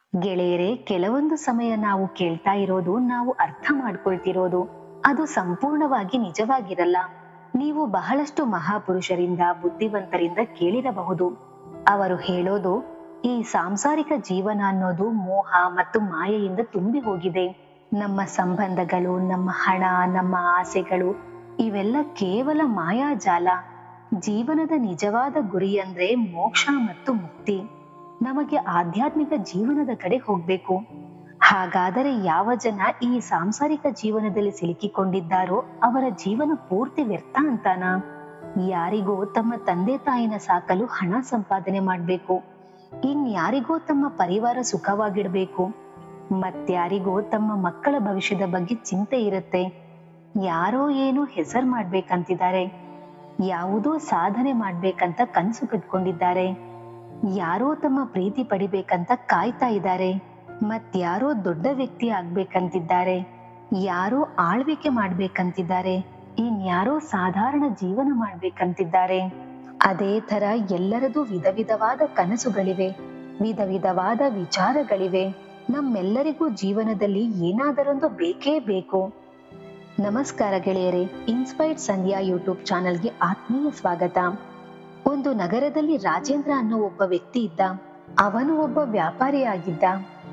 ಗೆಳೆಯರೇ ಕೆಲವೊಂದು ಸಮಯ ನಾವು ಕೇಳ್ತಾ ಇರೋದು ನಾವು ಅರ್ಥ ಮಾಡ್ಕೊಳ್ತಿರೋದು ಅದು ಸಂಪೂರ್ಣವಾಗಿ ನಿಜವಾಗಿರಲ್ಲ ನೀವು ಬಹಳಷ್ಟು ಮಹಾಪುರುಷರಿಂದ ಬುದ್ಧಿವಂತರಿಂದ ಕೇಳಿರಬಹುದು ಅವರು ಹೇಳೋದು ಈ ಸಾಂಸಾರಿಕ ಜೀವನ ಅನ್ನೋದು ಮೋಹ ಮತ್ತು ಮಾಯೆಯಿಂದ ತುಂಬಿ ಹೋಗಿದೆ ನಮ್ಮ ಸಂಬಂಧಗಳು ನಮ್ಮ ಹಣ ನಮ್ಮ ಆಸೆಗಳು ಇವೆಲ್ಲ ಕೇವಲ ಮಾಯಾಜಾಲ ಜೀವನದ ನಿಜವಾದ ಗುರಿ ಅಂದ್ರೆ ಮೋಕ್ಷ ಮತ್ತು ಮುಕ್ತಿ ನಮಗೆ ಆಧ್ಯಾತ್ಮಿಕ ಜೀವನದ ಕಡೆ ಹೋಗ್ಬೇಕು ಹಾಗಾದರೆ ಯಾವ ಜನ ಈ ಸಾಂಸಾರಿಕ ಜೀವನದಲ್ಲಿ ಸಿಲುಕಿಕೊಂಡಿದ್ದಾರೋ ಅವರ ಜೀವನ ಪೂರ್ತಿ ವ್ಯರ್ಥ ಅಂತಾನ ಯಾರಿಗೋ ತಮ್ಮ ತಂದೆ ತಾಯಿನ ಸಾಕಲು ಹಣ ಸಂಪಾದನೆ ಮಾಡ್ಬೇಕು ಇನ್ಯಾರಿಗೋ ತಮ್ಮ ಪರಿವಾರ ಸುಖವಾಗಿಡ್ಬೇಕು ಮತ್ಯಾರಿಗೋ ತಮ್ಮ ಮಕ್ಕಳ ಭವಿಷ್ಯದ ಬಗ್ಗೆ ಚಿಂತೆ ಇರುತ್ತೆ ಯಾರೋ ಏನೋ ಹೆಸರು ಮಾಡ್ಬೇಕಂತಿದ್ದಾರೆ ಯಾವುದೋ ಸಾಧನೆ ಮಾಡ್ಬೇಕಂತ ಕನಸು ಕಟ್ಕೊಂಡಿದ್ದಾರೆ ಯಾರೋ ತಮ್ಮ ಪ್ರೀತಿ ಪಡಿಬೇಕಂತ ಕಾಯ್ತಾ ಇದ್ದಾರೆ ಮತ್ಯಾರೋ ದೊಡ್ಡ ವ್ಯಕ್ತಿ ಆಗ್ಬೇಕಂತಿದ್ದಾರೆ ಯಾರೋ ಆಳ್ವಿಕೆ ಮಾಡ್ಬೇಕಂತಿದ್ದಾರೆ ಇನ್ಯಾರೋ ಸಾಧಾರಣ ಜೀವನ ಮಾಡ್ಬೇಕಂತಿದ್ದಾರೆ ಅದೇ ತರ ಎಲ್ಲರದು ವಿಧ ವಿಧವಾದ ಕನಸುಗಳಿವೆ ವಿಧ ವಿಧವಾದ ವಿಚಾರಗಳಿವೆ ನಮ್ಮೆಲ್ಲರಿಗೂ ಜೀವನದಲ್ಲಿ ಏನಾದರೊಂದು ಬೇಕೇ ಬೇಕು ನಮಸ್ಕಾರ ಗೆಳೆಯರೇ ಇನ್ಸ್ಪೈರ್ಡ್ ಸಂಧ್ಯಾ ಯೂಟ್ಯೂಬ್ ಚಾನೆಲ್ಗೆ ಆತ್ಮೀಯ ಸ್ವಾಗತ ಒಂದು ನಗರದಲ್ಲಿ ರಾಜೇಂದ್ರ ಅನ್ನೋ ಒಬ್ಬ ವ್ಯಕ್ತಿ ಇದ್ದ ಅವನು ಒಬ್ಬ ವ್ಯಾಪಾರಿಯಾಗಿದ್ದ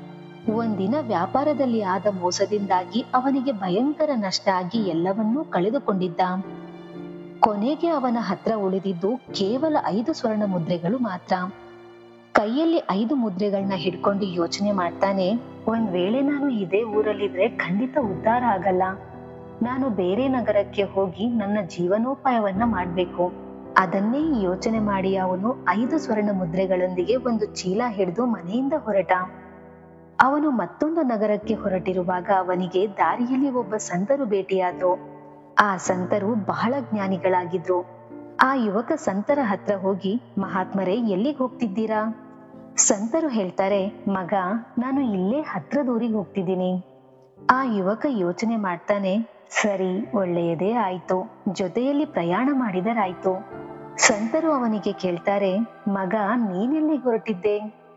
ಒಂದಿನ ವ್ಯಾಪಾರದಲ್ಲಿ ಆದ ಮೋಸದಿಂದಾಗಿ ಅವನಿಗೆ ಭಯಂಕರ ನಷ್ಟ ಆಗಿ ಎಲ್ಲವನ್ನೂ ಕಳೆದುಕೊಂಡಿದ್ದ ಕೊನೆಗೆ ಅವನ ಹತ್ರ ಉಳಿದಿದ್ದು ಕೇವಲ ಐದು ಸ್ವರ್ಣ ಮುದ್ರೆಗಳು ಮಾತ್ರ ಕೈಯಲ್ಲಿ ಐದು ಮುದ್ರೆಗಳನ್ನ ಹಿಡ್ಕೊಂಡು ಯೋಚನೆ ಮಾಡ್ತಾನೆ ಒಂದ್ ವೇಳೆ ನಾನು ಇದೇ ಊರಲ್ಲಿದ್ರೆ ಖಂಡಿತ ಉದ್ಧಾರ ಆಗಲ್ಲ ನಾನು ಬೇರೆ ನಗರಕ್ಕೆ ಹೋಗಿ ನನ್ನ ಜೀವನೋಪಾಯವನ್ನ ಮಾಡ್ಬೇಕು ಅದನ್ನೇ ಯೋಚನೆ ಮಾಡಿ ಅವನು ಐದು ಸ್ವರ್ಣ ಮುದ್ರೆಗಳೊಂದಿಗೆ ಒಂದು ಚೀಲ ಹಿಡಿದು ಮನೆಯಿಂದ ಹೊರಟ ಅವನು ಮತ್ತೊಂದು ನಗರಕ್ಕೆ ಹೊರಟಿರುವಾಗ ಅವನಿಗೆ ದಾರಿಯಲ್ಲಿ ಒಬ್ಬ ಸಂತರು ಭೇಟಿಯಾದ್ರು ಆ ಸಂತರು ಬಹಳ ಜ್ಞಾನಿಗಳಾಗಿದ್ರು ಆ ಯುವಕ ಸಂತರ ಹತ್ರ ಹೋಗಿ ಮಹಾತ್ಮರೇ ಎಲ್ಲಿಗೆ ಹೋಗ್ತಿದ್ದೀರಾ ಸಂತರು ಹೇಳ್ತಾರೆ ಮಗ ನಾನು ಇಲ್ಲೇ ಹತ್ರದೂರಿಗೆ ಹೋಗ್ತಿದ್ದೀನಿ ಆ ಯುವಕ ಯೋಚನೆ ಮಾಡ್ತಾನೆ ಸರಿ ಒಳ್ಳೆಯದೇ ಆಯ್ತು ಜೊತೆಯಲ್ಲಿ ಪ್ರಯಾಣ ಮಾಡಿದರಾಯ್ತು ಸಂತರು ಅವನಿಗೆ ಕೇಳ್ತಾರೆ ಮಗ ನೀನೆಲ್ಲಿಗೆ ಹೊರಟಿದ್ದೆ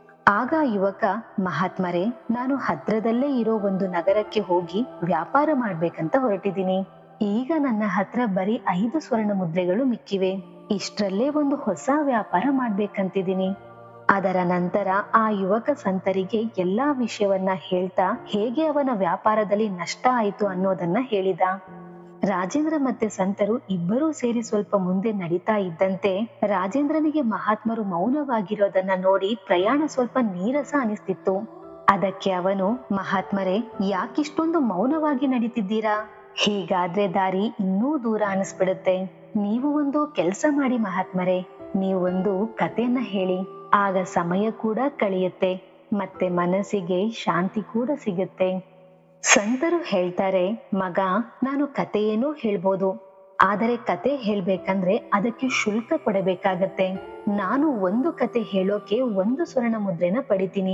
ಆಗ ಆ ಯುವಕ ಮಹಾತ್ಮರೇ ನಾನು ಹತ್ರದಲ್ಲೇ ಇರೋ ಒಂದು ನಗರಕ್ಕೆ ಹೋಗಿ ವ್ಯಾಪಾರ ಮಾಡ್ಬೇಕಂತ ಹೊರಟಿದ್ದೀನಿ ಈಗ ನನ್ನ ಹತ್ರ ಬರೀ ಐದು ಸ್ವರ್ಣ ಮುದ್ರೆಗಳು ಮಿಕ್ಕಿವೆ ಇಷ್ಟರಲ್ಲೇ ಒಂದು ಹೊಸ ವ್ಯಾಪಾರ ಮಾಡ್ಬೇಕಂತಿದ್ದೀನಿ ಅದರ ನಂತರ ಆ ಯುವಕ ಸಂತರಿಗೆ ಎಲ್ಲಾ ವಿಷಯವನ್ನ ಹೇಳ್ತಾ ಹೇಗೆ ಅವನ ವ್ಯಾಪಾರದಲ್ಲಿ ನಷ್ಟ ಆಯಿತು ಅನ್ನೋದನ್ನ ಹೇಳಿದ ರಾಜೇಂದ್ರ ಮತ್ತೆ ಸಂತರು ಇಬ್ಬರೂ ಸೇರಿ ಸ್ವಲ್ಪ ಮುಂದೆ ನಡೀತಾ ಇದ್ದಂತೆ ರಾಜೇಂದ್ರನಿಗೆ ಮಹಾತ್ಮರು ಮೌನವಾಗಿರೋದನ್ನ ನೋಡಿ ಪ್ರಯಾಣ ಸ್ವಲ್ಪ ನೀರಸ ಅನಿಸ್ತಿತ್ತು ಅದಕ್ಕೆ ಅವನು ಮಹಾತ್ಮರೇ ಯಾಕಿಷ್ಟೊಂದು ಮೌನವಾಗಿ ನಡೀತಿದ್ದೀರಾ ಹೀಗಾದ್ರೆ ದಾರಿ ಇನ್ನೂ ದೂರ ಅನಿಸ್ಬಿಡುತ್ತೆ ನೀವು ಒಂದು ಕೆಲಸ ಮಾಡಿ ಮಹಾತ್ಮರೇ ನೀವು ಒಂದು ಕಥೆಯನ್ನ ಹೇಳಿ ಆಗ ಸಮಯ ಕೂಡ ಕಳೆಯುತ್ತೆ ಮತ್ತೆ ಮನಸ್ಸಿಗೆ ಶಾಂತಿ ಕೂಡ ಸಿಗುತ್ತೆ ಸಂತರು ಹೇಳ್ತಾರೆ ಮಗ ನಾನು ಕಥೆಯೇನೂ ಹೇಳ್ಬೋದು ಆದರೆ ಕತೆ ಹೇಳ್ಬೇಕಂದ್ರೆ ಅದಕ್ಕೆ ಶುಲ್ಕ ಕೊಡಬೇಕಾಗತ್ತೆ ನಾನು ಒಂದು ಕತೆ ಹೇಳೋಕೆ ಒಂದು ಸ್ವರ್ಣ ಮುದ್ರೆನ ಪಡಿತೀನಿ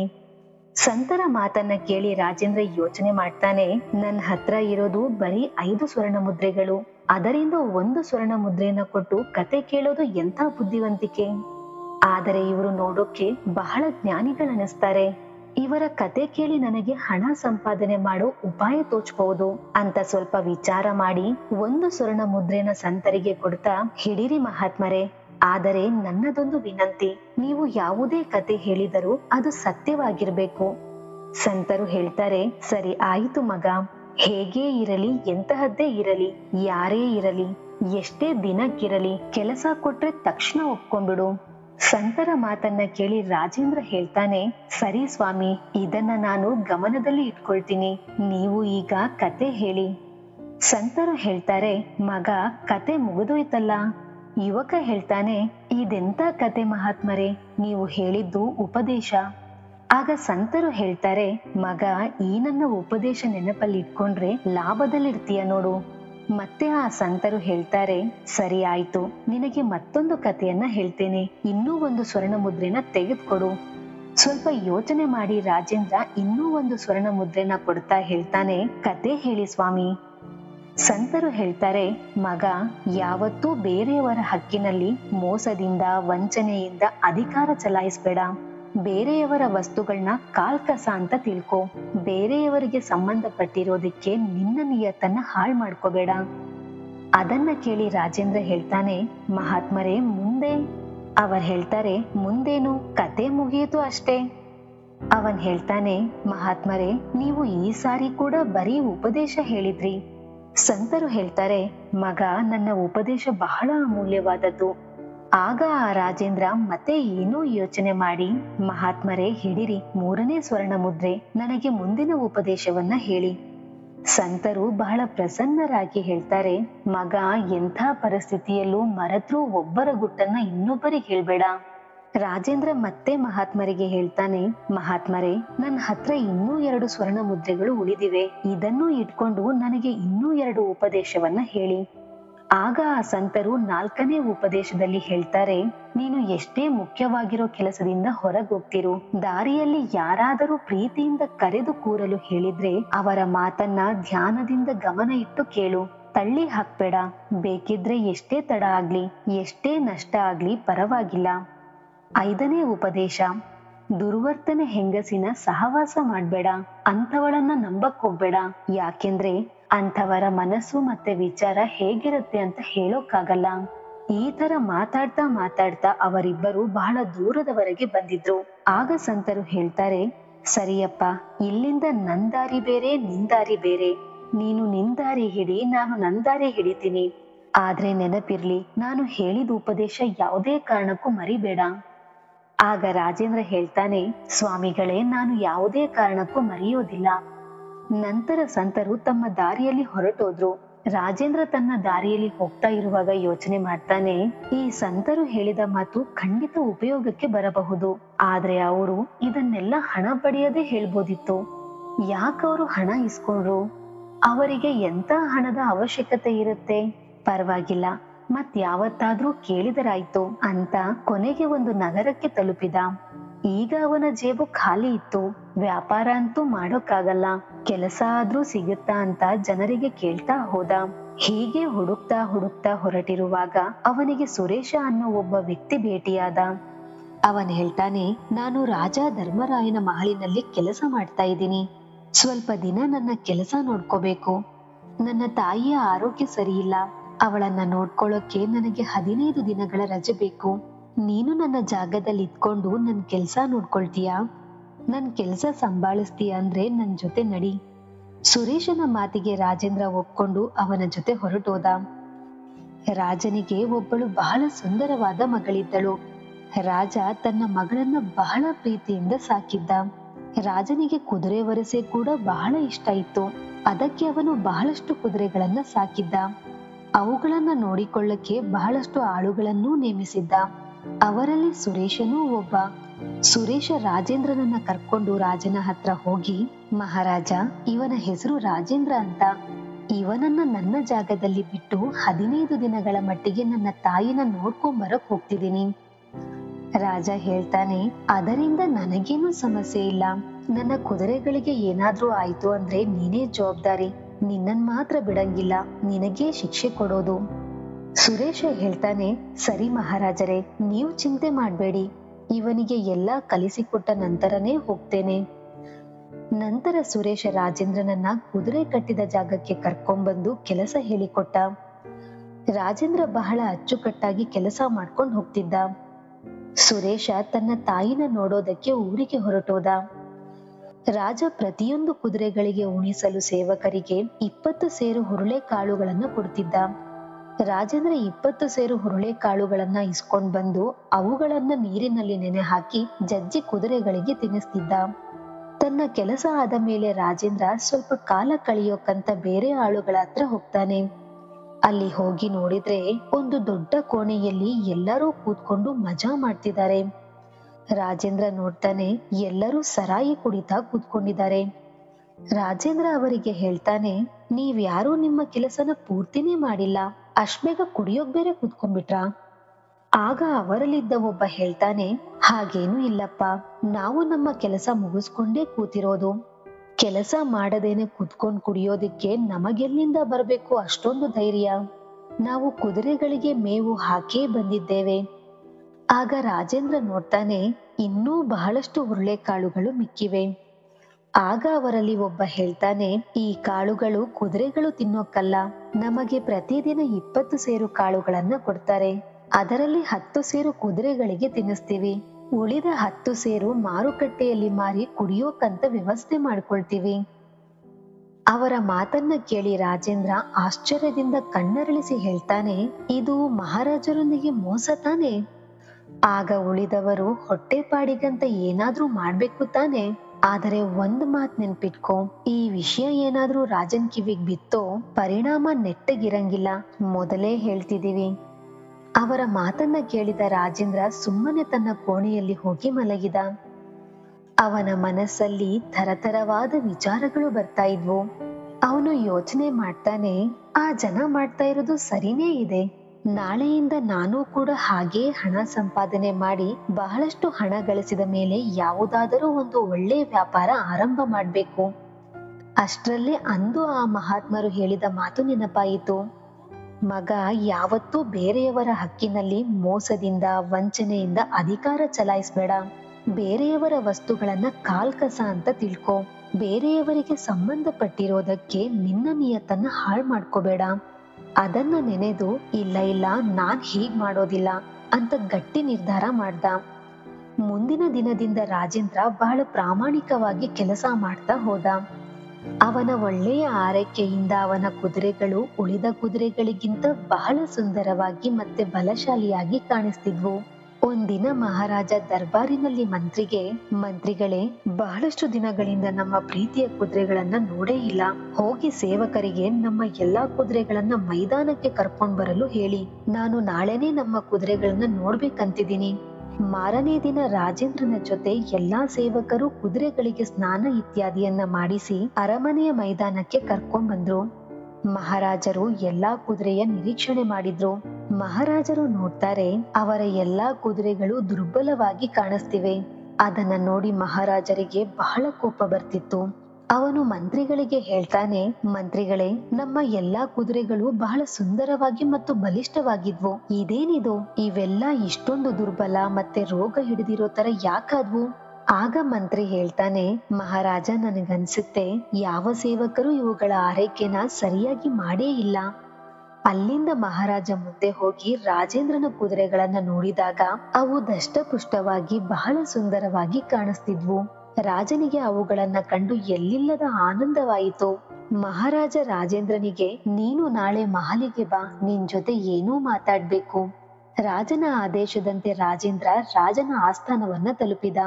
ಸಂತರ ಮಾತನ್ನ ಕೇಳಿ ರಾಜೇಂದ್ರ ಯೋಚನೆ ಮಾಡ್ತಾನೆ ನನ್ನ ಹತ್ರ ಇರೋದು ಬರೀ ಐದು ಸ್ವರ್ಣ ಮುದ್ರೆಗಳು ಅದರಿಂದ ಒಂದು ಸ್ವರ್ಣ ಮುದ್ರೆನ ಕೊಟ್ಟು ಕತೆ ಕೇಳೋದು ಎಂಥ ಬುದ್ಧಿವಂತಿಕೆ ಆದರೆ ಇವರು ನೋಡೋಕೆ ಬಹಳ ಜ್ಞಾನಿಗಳನ್ನಿಸ್ತಾರೆ ಇವರ ಕತೆ ಕೇಳಿ ನನಗೆ ಹಣ ಸಂಪಾದನೆ ಮಾಡೋ ಉಪಾಯ ತೋಚ್ಬಹುದು ಅಂತ ಸ್ವಲ್ಪ ವಿಚಾರ ಮಾಡಿ ಒಂದು ಸ್ವರ್ಣ ಮುದ್ರೆನ ಸಂತರಿಗೆ ಕೊಡ್ತಾ ಹಿಡಿರಿ ಮಹಾತ್ಮರೇ ಆದರೆ ನನ್ನದೊಂದು ವಿನಂತಿ ನೀವು ಯಾವುದೇ ಕತೆ ಹೇಳಿದರೂ ಅದು ಸತ್ಯವಾಗಿರ್ಬೇಕು ಸಂತರು ಹೇಳ್ತಾರೆ ಸರಿ ಆಯಿತು ಮಗ ಹೇಗೇ ಇರಲಿ ಎಂತಹದ್ದೇ ಇರಲಿ ಯಾರೇ ಇರಲಿ ಎಷ್ಟೇ ದಿನಕ್ಕಿರಲಿ ಕೆಲಸ ಕೊಟ್ರೆ ತಕ್ಷಣ ಒಪ್ಕೊಂಡ್ಬಿಡು ಸಂತರ ಮಾತನ್ನ ಕೇಳಿ ರಾಜೇಂದ್ರ ಹೇಳ್ತಾನೆ ಸರಿ ಸ್ವಾಮಿ ಇದನ್ನ ನಾನು ಗಮನದಲ್ಲಿ ಇಟ್ಕೊಳ್ತೀನಿ ನೀವು ಈಗ ಕತೆ ಹೇಳಿ ಸಂತರು ಹೇಳ್ತಾರೆ ಮಗ ಕತೆ ಮುಗಿದೋಯ್ತಲ್ಲ ಯುವಕ ಹೇಳ್ತಾನೆ ಇದೆಂತ ಕತೆ ಮಹಾತ್ಮರೇ ನೀವು ಹೇಳಿದ್ದು ಉಪದೇಶ ಆಗ ಸಂತರು ಹೇಳ್ತಾರೆ ಮಗ ಈ ನನ್ನ ಉಪದೇಶ ನೆನಪಲ್ಲಿ ಇಟ್ಕೊಂಡ್ರೆ ಲಾಭದಲ್ಲಿರ್ತೀಯ ನೋಡು ಮತ್ತೆ ಆ ಸಂತರು ಹೇಳ್ತಾರೆ ಸರಿ ಆಯ್ತು ನಿನಗೆ ಮತ್ತೊಂದು ಕಥೆಯನ್ನ ಹೇಳ್ತೇನೆ ಇನ್ನೂ ಒಂದು ಸ್ವರ್ಣ ಮುದ್ರೆನ ತೆಗೆದುಕೊಡು ಸ್ವಲ್ಪ ಯೋಚನೆ ಮಾಡಿ ರಾಜೇಂದ್ರ ಇನ್ನೂ ಒಂದು ಸ್ವರ್ಣ ಮುದ್ರೆನ ಕೊಡ್ತಾ ಹೇಳ್ತಾನೆ ಕತೆ ಹೇಳಿ ಸ್ವಾಮಿ ಸಂತರು ಹೇಳ್ತಾರೆ ಮಗ ಯಾವತ್ತೂ ಬೇರೆಯವರ ಹಕ್ಕಿನಲ್ಲಿ ಮೋಸದಿಂದ ವಂಚನೆಯಿಂದ ಅಧಿಕಾರ ಚಲಾಯಿಸ್ಬೇಡ ಬೇರೆಯವರ ವಸ್ತುಗಳನ್ನ ಕಾಲ್ಕಸ ಅಂತ ತಿಳ್ಕೊ ಬೇರೆಯವರಿಗೆ ಸಂಬಂಧಪಟ್ಟಿರೋದಕ್ಕೆ ನಿನ್ನ ನಿಯತ್ತನ್ನ ಹಾಳ್ ಮಾಡ್ಕೋಬೇಡ ಅದನ್ನ ಕೇಳಿ ರಾಜೇಂದ್ರ ಹೇಳ್ತಾನೆ ಮಹಾತ್ಮರೇ ಮುಂದೆ ಅವರ್ ಹೇಳ್ತಾರೆ ಮುಂದೇನು ಕತೆ ಮುಗಿಯಿತು ಅಷ್ಟೇ ಅವನ್ ಹೇಳ್ತಾನೆ ಮಹಾತ್ಮರೇ ನೀವು ಈ ಸಾರಿ ಕೂಡ ಬರೀ ಉಪದೇಶ ಹೇಳಿದ್ರಿ ಸಂತರು ಹೇಳ್ತಾರೆ ಮಗ ನನ್ನ ಉಪದೇಶ ಬಹಳ ಅಮೂಲ್ಯವಾದದ್ದು ಆಗ ಆ ರಾಜೇಂದ್ರ ಮತ್ತೆ ಏನೋ ಯೋಚನೆ ಮಾಡಿ ಮಹಾತ್ಮರೇ ಹಿಡಿರಿ ಮೂರನೇ ಸ್ವರ್ಣ ಮುದ್ರೆ ನನಗೆ ಮುಂದಿನ ಉಪದೇಶವನ್ನ ಹೇಳಿ ಸಂತರು ಬಹಳ ಪ್ರಸನ್ನರಾಗಿ ಹೇಳ್ತಾರೆ ಮಗ ಎಂಥ ಪರಿಸ್ಥಿತಿಯಲ್ಲೂ ಮರೆತ್ರೂ ಒಬ್ಬರ ಗುಟ್ಟನ್ನ ಇನ್ನೊಬ್ಬರಿಗೆ ಹೇಳ್ಬೇಡ ರಾಜೇಂದ್ರ ಮತ್ತೆ ಮಹಾತ್ಮರಿಗೆ ಹೇಳ್ತಾನೆ ಮಹಾತ್ಮರೇ ನನ್ನ ಹತ್ರ ಇನ್ನೂ ಎರಡು ಸ್ವರ್ಣ ಮುದ್ರೆಗಳು ಉಳಿದಿವೆ ಇದನ್ನು ಇಟ್ಕೊಂಡು ನನಗೆ ಇನ್ನೂ ಎರಡು ಉಪದೇಶವನ್ನ ಹೇಳಿ ಆಗ ಆ ಸಂತರು ನಾಲ್ಕನೇ ಉಪದೇಶದಲ್ಲಿ ಹೇಳ್ತಾರೆ ನೀನು ಎಷ್ಟೇ ಮುಖ್ಯವಾಗಿರೋ ಕೆಲಸದಿಂದ ಹೊರಗೋಗ್ತಿರು ದಾರಿಯಲ್ಲಿ ಯಾರಾದರೂ ಪ್ರೀತಿಯಿಂದ ಕರೆದು ಕೂರಲು ಹೇಳಿದ್ರೆ ಅವರ ಮಾತನ್ನ ಧ್ಯಾನದಿಂದ ಗಮನ ಇಟ್ಟು ಕೇಳು ತಳ್ಳಿ ಹಾಕ್ಬೇಡ ಬೇಕಿದ್ರೆ ಎಷ್ಟೇ ತಡ ಆಗ್ಲಿ ಎಷ್ಟೇ ನಷ್ಟ ಆಗ್ಲಿ ಪರವಾಗಿಲ್ಲ ಐದನೇ ಉಪದೇಶ ದುರ್ವರ್ತನೆ ಹೆಂಗಸಿನ ಸಹವಾಸ ಮಾಡ್ಬೇಡ ಅಂಥವಳನ್ನ ನಂಬಕ್ ಹೋಗ್ಬೇಡ ಯಾಕೆಂದ್ರೆ ಅಂಥವರ ಮನಸ್ಸು ಮತ್ತೆ ವಿಚಾರ ಹೇಗಿರುತ್ತೆ ಅಂತ ಹೇಳೋಕ್ಕಾಗಲ್ಲ ಈ ತರ ಮಾತಾಡ್ತಾ ಮಾತಾಡ್ತಾ ಅವರಿಬ್ಬರು ಬಹಳ ದೂರದವರೆಗೆ ಬಂದಿದ್ರು ಆಗ ಸಂತರು ಹೇಳ್ತಾರೆ ಸರಿಯಪ್ಪ ಇಲ್ಲಿಂದ ನನ್ ದಾರಿ ಬೇರೆ ನಿನ್ ದಾರಿ ಬೇರೆ ನೀನು ನಿನ್ ದಾರಿ ಹಿಡಿ ನಾನು ನನ್ ದಾರಿ ಹಿಡಿತೀನಿ ಆದ್ರೆ ನೆನಪಿರ್ಲಿ ನಾನು ಹೇಳಿದ ಉಪದೇಶ ಯಾವುದೇ ಕಾರಣಕ್ಕೂ ಮರಿಬೇಡ ಆಗ ರಾಜೇಂದ್ರ ಹೇಳ್ತಾನೆ ಸ್ವಾಮಿಗಳೇ ನಾನು ಯಾವುದೇ ಕಾರಣಕ್ಕೂ ಮರೆಯೋದಿಲ್ಲ ನಂತರ ಸಂತರು ತಮ್ಮ ದಾರಿಯಲ್ಲಿ ಹೊರಟೋದ್ರು ರಾಜೇಂದ್ರ ತನ್ನ ದಾರಿಯಲ್ಲಿ ಹೋಗ್ತಾ ಇರುವಾಗ ಯೋಚನೆ ಮಾಡ್ತಾನೆ ಈ ಸಂತರು ಹೇಳಿದ ಮಾತು ಖಂಡಿತ ಉಪಯೋಗಕ್ಕೆ ಬರಬಹುದು ಆದ್ರೆ ಅವರು ಇದನ್ನೆಲ್ಲ ಹಣ ಪಡೆಯದೆ ಹೇಳ್ಬೋದಿತ್ತು ಯಾಕವರು ಹಣ ಇಸ್ಕೊಂಡ್ರು ಅವರಿಗೆ ಎಂತ ಹಣದ ಅವಶ್ಯಕತೆ ಇರುತ್ತೆ ಪರವಾಗಿಲ್ಲ ಮತ್ ಯಾವತ್ತಾದ್ರೂ ಕೇಳಿದರಾಯ್ತು ಅಂತ ಕೊನೆಗೆ ಒಂದು ನಗರಕ್ಕೆ ತಲುಪಿದ ಈಗ ಅವನ ಜೇಬು ಖಾಲಿ ಇತ್ತು ವ್ಯಾಪಾರ ಅಂತೂ ಮಾಡೋಕ್ಕಾಗಲ್ಲ ಕೆಲಸ ಆದ್ರೂ ಸಿಗುತ್ತಾ ಅಂತ ಜನರಿಗೆ ಕೇಳ್ತಾ ಹೋದ ಹೀಗೆ ಹುಡುಕ್ತಾ ಹುಡುಕ್ತಾ ಹೊರಟಿರುವಾಗ ಅವನಿಗೆ ಸುರೇಶ ಅನ್ನೋ ಒಬ್ಬ ವ್ಯಕ್ತಿ ಭೇಟಿಯಾದ ಅವನ್ ಹೇಳ್ತಾನೆ ನಾನು ರಾಜ ಧರ್ಮರಾಯನ ಮಹಲಿನಲ್ಲಿ ಕೆಲಸ ಮಾಡ್ತಾ ಇದ್ದೀನಿ ಸ್ವಲ್ಪ ದಿನ ನನ್ನ ಕೆಲಸ ನೋಡ್ಕೋಬೇಕು ನನ್ನ ತಾಯಿಯ ಆರೋಗ್ಯ ಸರಿಯಿಲ್ಲ ಅವಳನ್ನ ನೋಡ್ಕೊಳ್ಳೋಕೆ ನನಗೆ ಹದಿನೈದು ದಿನಗಳ ರಜೆ ಬೇಕು ನೀನು ನನ್ನ ಜಾಗದಲ್ಲಿ ಇದ್ಕೊಂಡು ನನ್ ಕೆಲ್ಸ ನೋಡ್ಕೊಳ್ತೀಯಾ ನನ್ ಕೆಲ್ಸ ಸಂಭಾಳಿಸ್ತೀಯ ಅಂದ್ರೆ ನನ್ ಜೊತೆ ನಡಿ ಸುರೇಶನ ಮಾತಿಗೆ ರಾಜೇಂದ್ರ ಒಪ್ಕೊಂಡು ಅವನ ಜೊತೆ ಹೊರಟೋದ ರಾಜನಿಗೆ ಒಬ್ಬಳು ಬಹಳ ಸುಂದರವಾದ ಮಗಳಿದ್ದಳು ರಾಜ ತನ್ನ ಮಗಳನ್ನ ಬಹಳ ಪ್ರೀತಿಯಿಂದ ಸಾಕಿದ್ದ ರಾಜನಿಗೆ ಕುದುರೆ ವರಸೆ ಕೂಡ ಬಹಳ ಇಷ್ಟ ಇತ್ತು ಅದಕ್ಕೆ ಅವನು ಬಹಳಷ್ಟು ಕುದುರೆಗಳನ್ನ ಸಾಕಿದ್ದ ಅವುಗಳನ್ನ ನೋಡಿಕೊಳ್ಳಕ್ಕೆ ಬಹಳಷ್ಟು ಆಳುಗಳನ್ನೂ ನೇಮಿಸಿದ್ದ ಅವರಲ್ಲಿ ಸುರೇಶನೂ ಒಬ್ಬ ಸುರೇಶ ರಾಜೇಂದ್ರನನ್ನ ಕರ್ಕೊಂಡು ರಾಜನ ಹತ್ರ ಹೋಗಿ ಮಹಾರಾಜ ಇವನ ಹೆಸರು ರಾಜೇಂದ್ರ ಅಂತ ಇವನನ್ನ ನನ್ನ ಜಾಗದಲ್ಲಿ ಬಿಟ್ಟು ಹದಿನೈದು ದಿನಗಳ ಮಟ್ಟಿಗೆ ನನ್ನ ತಾಯಿನ ನೋಡ್ಕೊಂಡ್ ಬರಕ್ ಹೋಗ್ತಿದ್ದೀನಿ ರಾಜ ಹೇಳ್ತಾನೆ ಅದರಿಂದ ನನಗೇನು ಸಮಸ್ಯೆ ಇಲ್ಲ ನನ್ನ ಕುದುರೆಗಳಿಗೆ ಏನಾದ್ರೂ ಆಯ್ತು ಅಂದ್ರೆ ನೀನೇ ಜವಾಬ್ದಾರಿ ನಿನ್ನನ್ ಮಾತ್ರ ಬಿಡಂಗಿಲ್ಲ ನಿನಗೇ ಶಿಕ್ಷೆ ಕೊಡೋದು ಸುರೇಶ ಹೇಳ್ತಾನೆ ಸರಿ ಮಹಾರಾಜರೇ ನೀವು ಚಿಂತೆ ಮಾಡ್ಬೇಡಿ ಇವನಿಗೆ ಎಲ್ಲ ಕಲಿಸಿಕೊಟ್ಟ ನಂತರನೇ ಹೋಗ್ತೇನೆ ನಂತರ ಸುರೇಶ ರಾಜೇಂದ್ರನನ್ನ ಕುದುರೆ ಕಟ್ಟಿದ ಜಾಗಕ್ಕೆ ಕರ್ಕೊಂಡ್ಬಂದು ಕೆಲಸ ಹೇಳಿಕೊಟ್ಟ ರಾಜೇಂದ್ರ ಬಹಳ ಅಚ್ಚುಕಟ್ಟಾಗಿ ಕೆಲಸ ಮಾಡ್ಕೊಂಡು ಹೋಗ್ತಿದ್ದ ಸುರೇಶ ತನ್ನ ತಾಯಿನ ನೋಡೋದಕ್ಕೆ ಊರಿಗೆ ಹೊರಟೋದ ರಾಜ ಪ್ರತಿಯೊಂದು ಕುದುರೆಗಳಿಗೆ ಉಣಿಸಲು ಸೇವಕರಿಗೆ ಇಪ್ಪತ್ತು ಸೇರು ಹುರುಳೆ ಕಾಳುಗಳನ್ನ ಕೊಡ್ತಿದ್ದ ರಾಜೇಂದ್ರ ಇಪ್ಪತ್ತು ಸೇರು ಹುರುಳೆ ಕಾಳುಗಳನ್ನ ಇಸ್ಕೊಂಡ್ ಬಂದು ಅವುಗಳನ್ನ ನೀರಿನಲ್ಲಿ ನೆನೆ ಹಾಕಿ ಜಜ್ಜಿ ಕುದುರೆಗಳಿಗೆ ತಿನ್ನಿಸ್ತಿದ್ದ ತನ್ನ ಕೆಲಸ ಆದ ಮೇಲೆ ರಾಜೇಂದ್ರ ಸ್ವಲ್ಪ ಕಾಲ ಕಳೆಯೋಕಂತ ಬೇರೆ ಆಳುಗಳ ಹತ್ರ ಹೋಗ್ತಾನೆ ಅಲ್ಲಿ ಹೋಗಿ ನೋಡಿದ್ರೆ ಒಂದು ದೊಡ್ಡ ಕೋಣೆಯಲ್ಲಿ ಎಲ್ಲರೂ ಕೂತ್ಕೊಂಡು ಮಜಾ ಮಾಡ್ತಿದ್ದಾರೆ ರಾಜೇಂದ್ರ ನೋಡ್ತಾನೆ ಎಲ್ಲರೂ ಸರಾಯಿ ಕುಡಿತಾ ಕೂತ್ಕೊಂಡಿದ್ದಾರೆ ರಾಜೇಂದ್ರ ಅವರಿಗೆ ಹೇಳ್ತಾನೆ ನೀವ್ಯಾರೂ ನಿಮ್ಮ ಕೆಲಸನ ಪೂರ್ತಿನೇ ಮಾಡಿಲ್ಲ ಅಷ್ಟ್ ಬೇಗ ಕುಡಿಯೋಕ್ ಬೇರೆ ಕೂತ್ಕೊಂಡ್ಬಿಟ್ರಾ ಆಗ ಅವರಲ್ಲಿದ್ದ ಒಬ್ಬ ಹೇಳ್ತಾನೆ ಹಾಗೇನೂ ಇಲ್ಲಪ್ಪ ನಾವು ನಮ್ಮ ಕೆಲಸ ಮುಗಿಸ್ಕೊಂಡೇ ಕೂತಿರೋದು ಕೆಲಸ ಮಾಡದೇನೆ ಕುತ್ಕೊಂಡ್ ಕುಡಿಯೋದಿಕ್ಕೆ ನಮಗೆಲ್ಲಿಂದ ಬರಬೇಕು ಅಷ್ಟೊಂದು ಧೈರ್ಯ ನಾವು ಕುದುರೆಗಳಿಗೆ ಮೇವು ಹಾಕೇ ಬಂದಿದ್ದೇವೆ ಆಗ ರಾಜೇಂದ್ರ ನೋಡ್ತಾನೆ ಇನ್ನೂ ಬಹಳಷ್ಟು ಹುರುಳೆಕಾಳುಗಳು ಮಿಕ್ಕಿವೆ ಆಗ ಅವರಲ್ಲಿ ಒಬ್ಬ ಹೇಳ್ತಾನೆ ಈ ಕಾಳುಗಳು ಕುದುರೆಗಳು ತಿನ್ನೋಕ್ಕಲ್ಲ ನಮಗೆ ಪ್ರತಿದಿನ ಇಪ್ಪತ್ತು ಸೇರು ಕಾಳುಗಳನ್ನ ಕೊಡ್ತಾರೆ ಅದರಲ್ಲಿ ಹತ್ತು ಸೇರು ಕುದುರೆಗಳಿಗೆ ತಿನ್ನಿಸ್ತೀವಿ ಉಳಿದ ಹತ್ತು ಸೇರು ಮಾರುಕಟ್ಟೆಯಲ್ಲಿ ಮಾರಿ ಕುಡಿಯೋಕ್ಕಂತ ವ್ಯವಸ್ಥೆ ಮಾಡ್ಕೊಳ್ತೀವಿ ಅವರ ಮಾತನ್ನ ಕೇಳಿ ರಾಜೇಂದ್ರ ಆಶ್ಚರ್ಯದಿಂದ ಕಣ್ಣರಳಿಸಿ ಹೇಳ್ತಾನೆ ಇದು ಮಹಾರಾಜರೊಂದಿಗೆ ಮೋಸ ತಾನೆ ಆಗ ಉಳಿದವರು ಹೊಟ್ಟೆಪಾಡಿಗಂತ ಏನಾದ್ರೂ ಮಾಡ್ಬೇಕು ತಾನೆ ಆದರೆ ಒಂದ್ ಮಾತ್ ನೆನ್ಪಿಟ್ಕೊ ಈ ವಿಷಯ ಏನಾದ್ರೂ ರಾಜನ್ ಕಿವಿಗ್ ಬಿತ್ತೋ ಪರಿಣಾಮ ನೆಟ್ಟಗಿರಂಗಿಲ್ಲ ಮೊದಲೇ ಹೇಳ್ತಿದೀವಿ ಅವರ ಮಾತನ್ನ ಕೇಳಿದ ರಾಜೇಂದ್ರ ಸುಮ್ಮನೆ ತನ್ನ ಕೋಣೆಯಲ್ಲಿ ಹೋಗಿ ಮಲಗಿದ ಅವನ ಮನಸ್ಸಲ್ಲಿ ಥರಥರವಾದ ವಿಚಾರಗಳು ಬರ್ತಾ ಇದ್ವು ಅವನು ಯೋಚನೆ ಮಾಡ್ತಾನೆ ಆ ಜನ ಮಾಡ್ತಾ ಇರೋದು ಸರಿನೇ ಇದೆ ನಾಳೆಯಿಂದ ನಾನು ಕೂಡ ಹಾಗೇ ಹಣ ಸಂಪಾದನೆ ಮಾಡಿ ಬಹಳಷ್ಟು ಹಣ ಗಳಿಸಿದ ಮೇಲೆ ಯಾವುದಾದರೂ ಒಂದು ಒಳ್ಳೆಯ ವ್ಯಾಪಾರ ಆರಂಭ ಮಾಡ್ಬೇಕು ಅಷ್ಟರಲ್ಲೇ ಅಂದು ಆ ಮಹಾತ್ಮರು ಹೇಳಿದ ಮಾತು ನೆನಪಾಯಿತು ಮಗ ಯಾವತ್ತೂ ಬೇರೆಯವರ ಹಕ್ಕಿನಲ್ಲಿ ಮೋಸದಿಂದ ವಂಚನೆಯಿಂದ ಅಧಿಕಾರ ಚಲಾಯಿಸ್ಬೇಡ ಬೇರೆಯವರ ವಸ್ತುಗಳನ್ನ ಕಾಲ್ಕಸ ಅಂತ ತಿಳ್ಕೊ ಬೇರೆಯವರಿಗೆ ಸಂಬಂಧಪಟ್ಟಿರೋದಕ್ಕೆ ನಿನ್ನ ನಿಯತ್ತನ್ನ ಹಾಳು ಮಾಡ್ಕೋಬೇಡ ಅದನ್ನ ನೆನೆದು ಇಲ್ಲ ಇಲ್ಲ ನಾನ್ ಹೀಗ್ ಮಾಡೋದಿಲ್ಲ ಅಂತ ಗಟ್ಟಿ ನಿರ್ಧಾರ ಮಾಡ್ದ ಮುಂದಿನ ದಿನದಿಂದ ರಾಜೇಂದ್ರ ಬಹಳ ಪ್ರಾಮಾಣಿಕವಾಗಿ ಕೆಲಸ ಮಾಡ್ತಾ ಹೋದ ಅವನ ಒಳ್ಳೆಯ ಆರೈಕೆಯಿಂದ ಅವನ ಕುದುರೆಗಳು ಉಳಿದ ಕುದುರೆಗಳಿಗಿಂತ ಬಹಳ ಸುಂದರವಾಗಿ ಮತ್ತೆ ಬಲಶಾಲಿಯಾಗಿ ಕಾಣಿಸ್ತಿದ್ವು ಒಂದಿನ ಮಹಾರಾಜ ದರ್ಬಾರಿನಲ್ಲಿ ಮಂತ್ರಿಗೆ ಮಂತ್ರಿಗಳೇ ಬಹಳಷ್ಟು ದಿನಗಳಿಂದ ನಮ್ಮ ಪ್ರೀತಿಯ ಕುದುರೆಗಳನ್ನ ನೋಡೇ ಇಲ್ಲ ಹೋಗಿ ಸೇವಕರಿಗೆ ನಮ್ಮ ಎಲ್ಲಾ ಕುದುರೆಗಳನ್ನ ಮೈದಾನಕ್ಕೆ ಕರ್ಕೊಂಡ್ ಬರಲು ಹೇಳಿ ನಾನು ನಾಳೆನೇ ನಮ್ಮ ಕುದುರೆಗಳನ್ನ ನೋಡ್ಬೇಕಂತಿದ್ದೀನಿ ಮಾರನೇ ದಿನ ರಾಜೇಂದ್ರನ ಜೊತೆ ಎಲ್ಲಾ ಸೇವಕರು ಕುದುರೆಗಳಿಗೆ ಸ್ನಾನ ಇತ್ಯಾದಿಯನ್ನ ಮಾಡಿಸಿ ಅರಮನೆಯ ಮೈದಾನಕ್ಕೆ ಕರ್ಕೊಂಡ್ ಬಂದ್ರು ಮಹಾರಾಜರು ಎಲ್ಲಾ ಕುದುರೆಯ ನಿರೀಕ್ಷಣೆ ಮಾಡಿದ್ರು ಮಹಾರಾಜರು ನೋಡ್ತಾರೆ ಅವರ ಎಲ್ಲಾ ಕುದುರೆಗಳು ದುರ್ಬಲವಾಗಿ ಕಾಣಿಸ್ತಿವೆ ಅದನ್ನ ನೋಡಿ ಮಹಾರಾಜರಿಗೆ ಬಹಳ ಕೋಪ ಬರ್ತಿತ್ತು ಅವನು ಮಂತ್ರಿಗಳಿಗೆ ಹೇಳ್ತಾನೆ ಮಂತ್ರಿಗಳೇ ನಮ್ಮ ಎಲ್ಲಾ ಕುದುರೆಗಳು ಬಹಳ ಸುಂದರವಾಗಿ ಮತ್ತು ಬಲಿಷ್ಠವಾಗಿದ್ವು ಇದೇನಿದು ಇವೆಲ್ಲ ಇಷ್ಟೊಂದು ದುರ್ಬಲ ಮತ್ತೆ ರೋಗ ಹಿಡಿದಿರೋ ತರ ಯಾಕಾದ್ವು ಆಗ ಮಂತ್ರಿ ಹೇಳ್ತಾನೆ ಮಹಾರಾಜ ನನಗನ್ಸುತ್ತೆ ಯಾವ ಸೇವಕರು ಇವುಗಳ ಆರೈಕೆನ ಸರಿಯಾಗಿ ಮಾಡೇ ಇಲ್ಲ ಅಲ್ಲಿಂದ ಮಹಾರಾಜ ಮುಂದೆ ಹೋಗಿ ರಾಜೇಂದ್ರನ ಕುದುರೆಗಳನ್ನ ನೋಡಿದಾಗ ಅವು ದಷ್ಟಪುಷ್ಟವಾಗಿ ಬಹಳ ಸುಂದರವಾಗಿ ಕಾಣಿಸ್ತಿದ್ವು ರಾಜನಿಗೆ ಅವುಗಳನ್ನ ಕಂಡು ಎಲ್ಲಿಲ್ಲದ ಆನಂದವಾಯಿತು ಮಹಾರಾಜ ರಾಜೇಂದ್ರನಿಗೆ ನೀನು ನಾಳೆ ಮಹಲಿಗೆ ಬಾ ನಿನ್ ಜೊತೆ ಏನೂ ಮಾತಾಡ್ಬೇಕು ರಾಜನ ಆದೇಶದಂತೆ ರಾಜೇಂದ್ರ ರಾಜನ ಆಸ್ಥಾನವನ್ನ ತಲುಪಿದ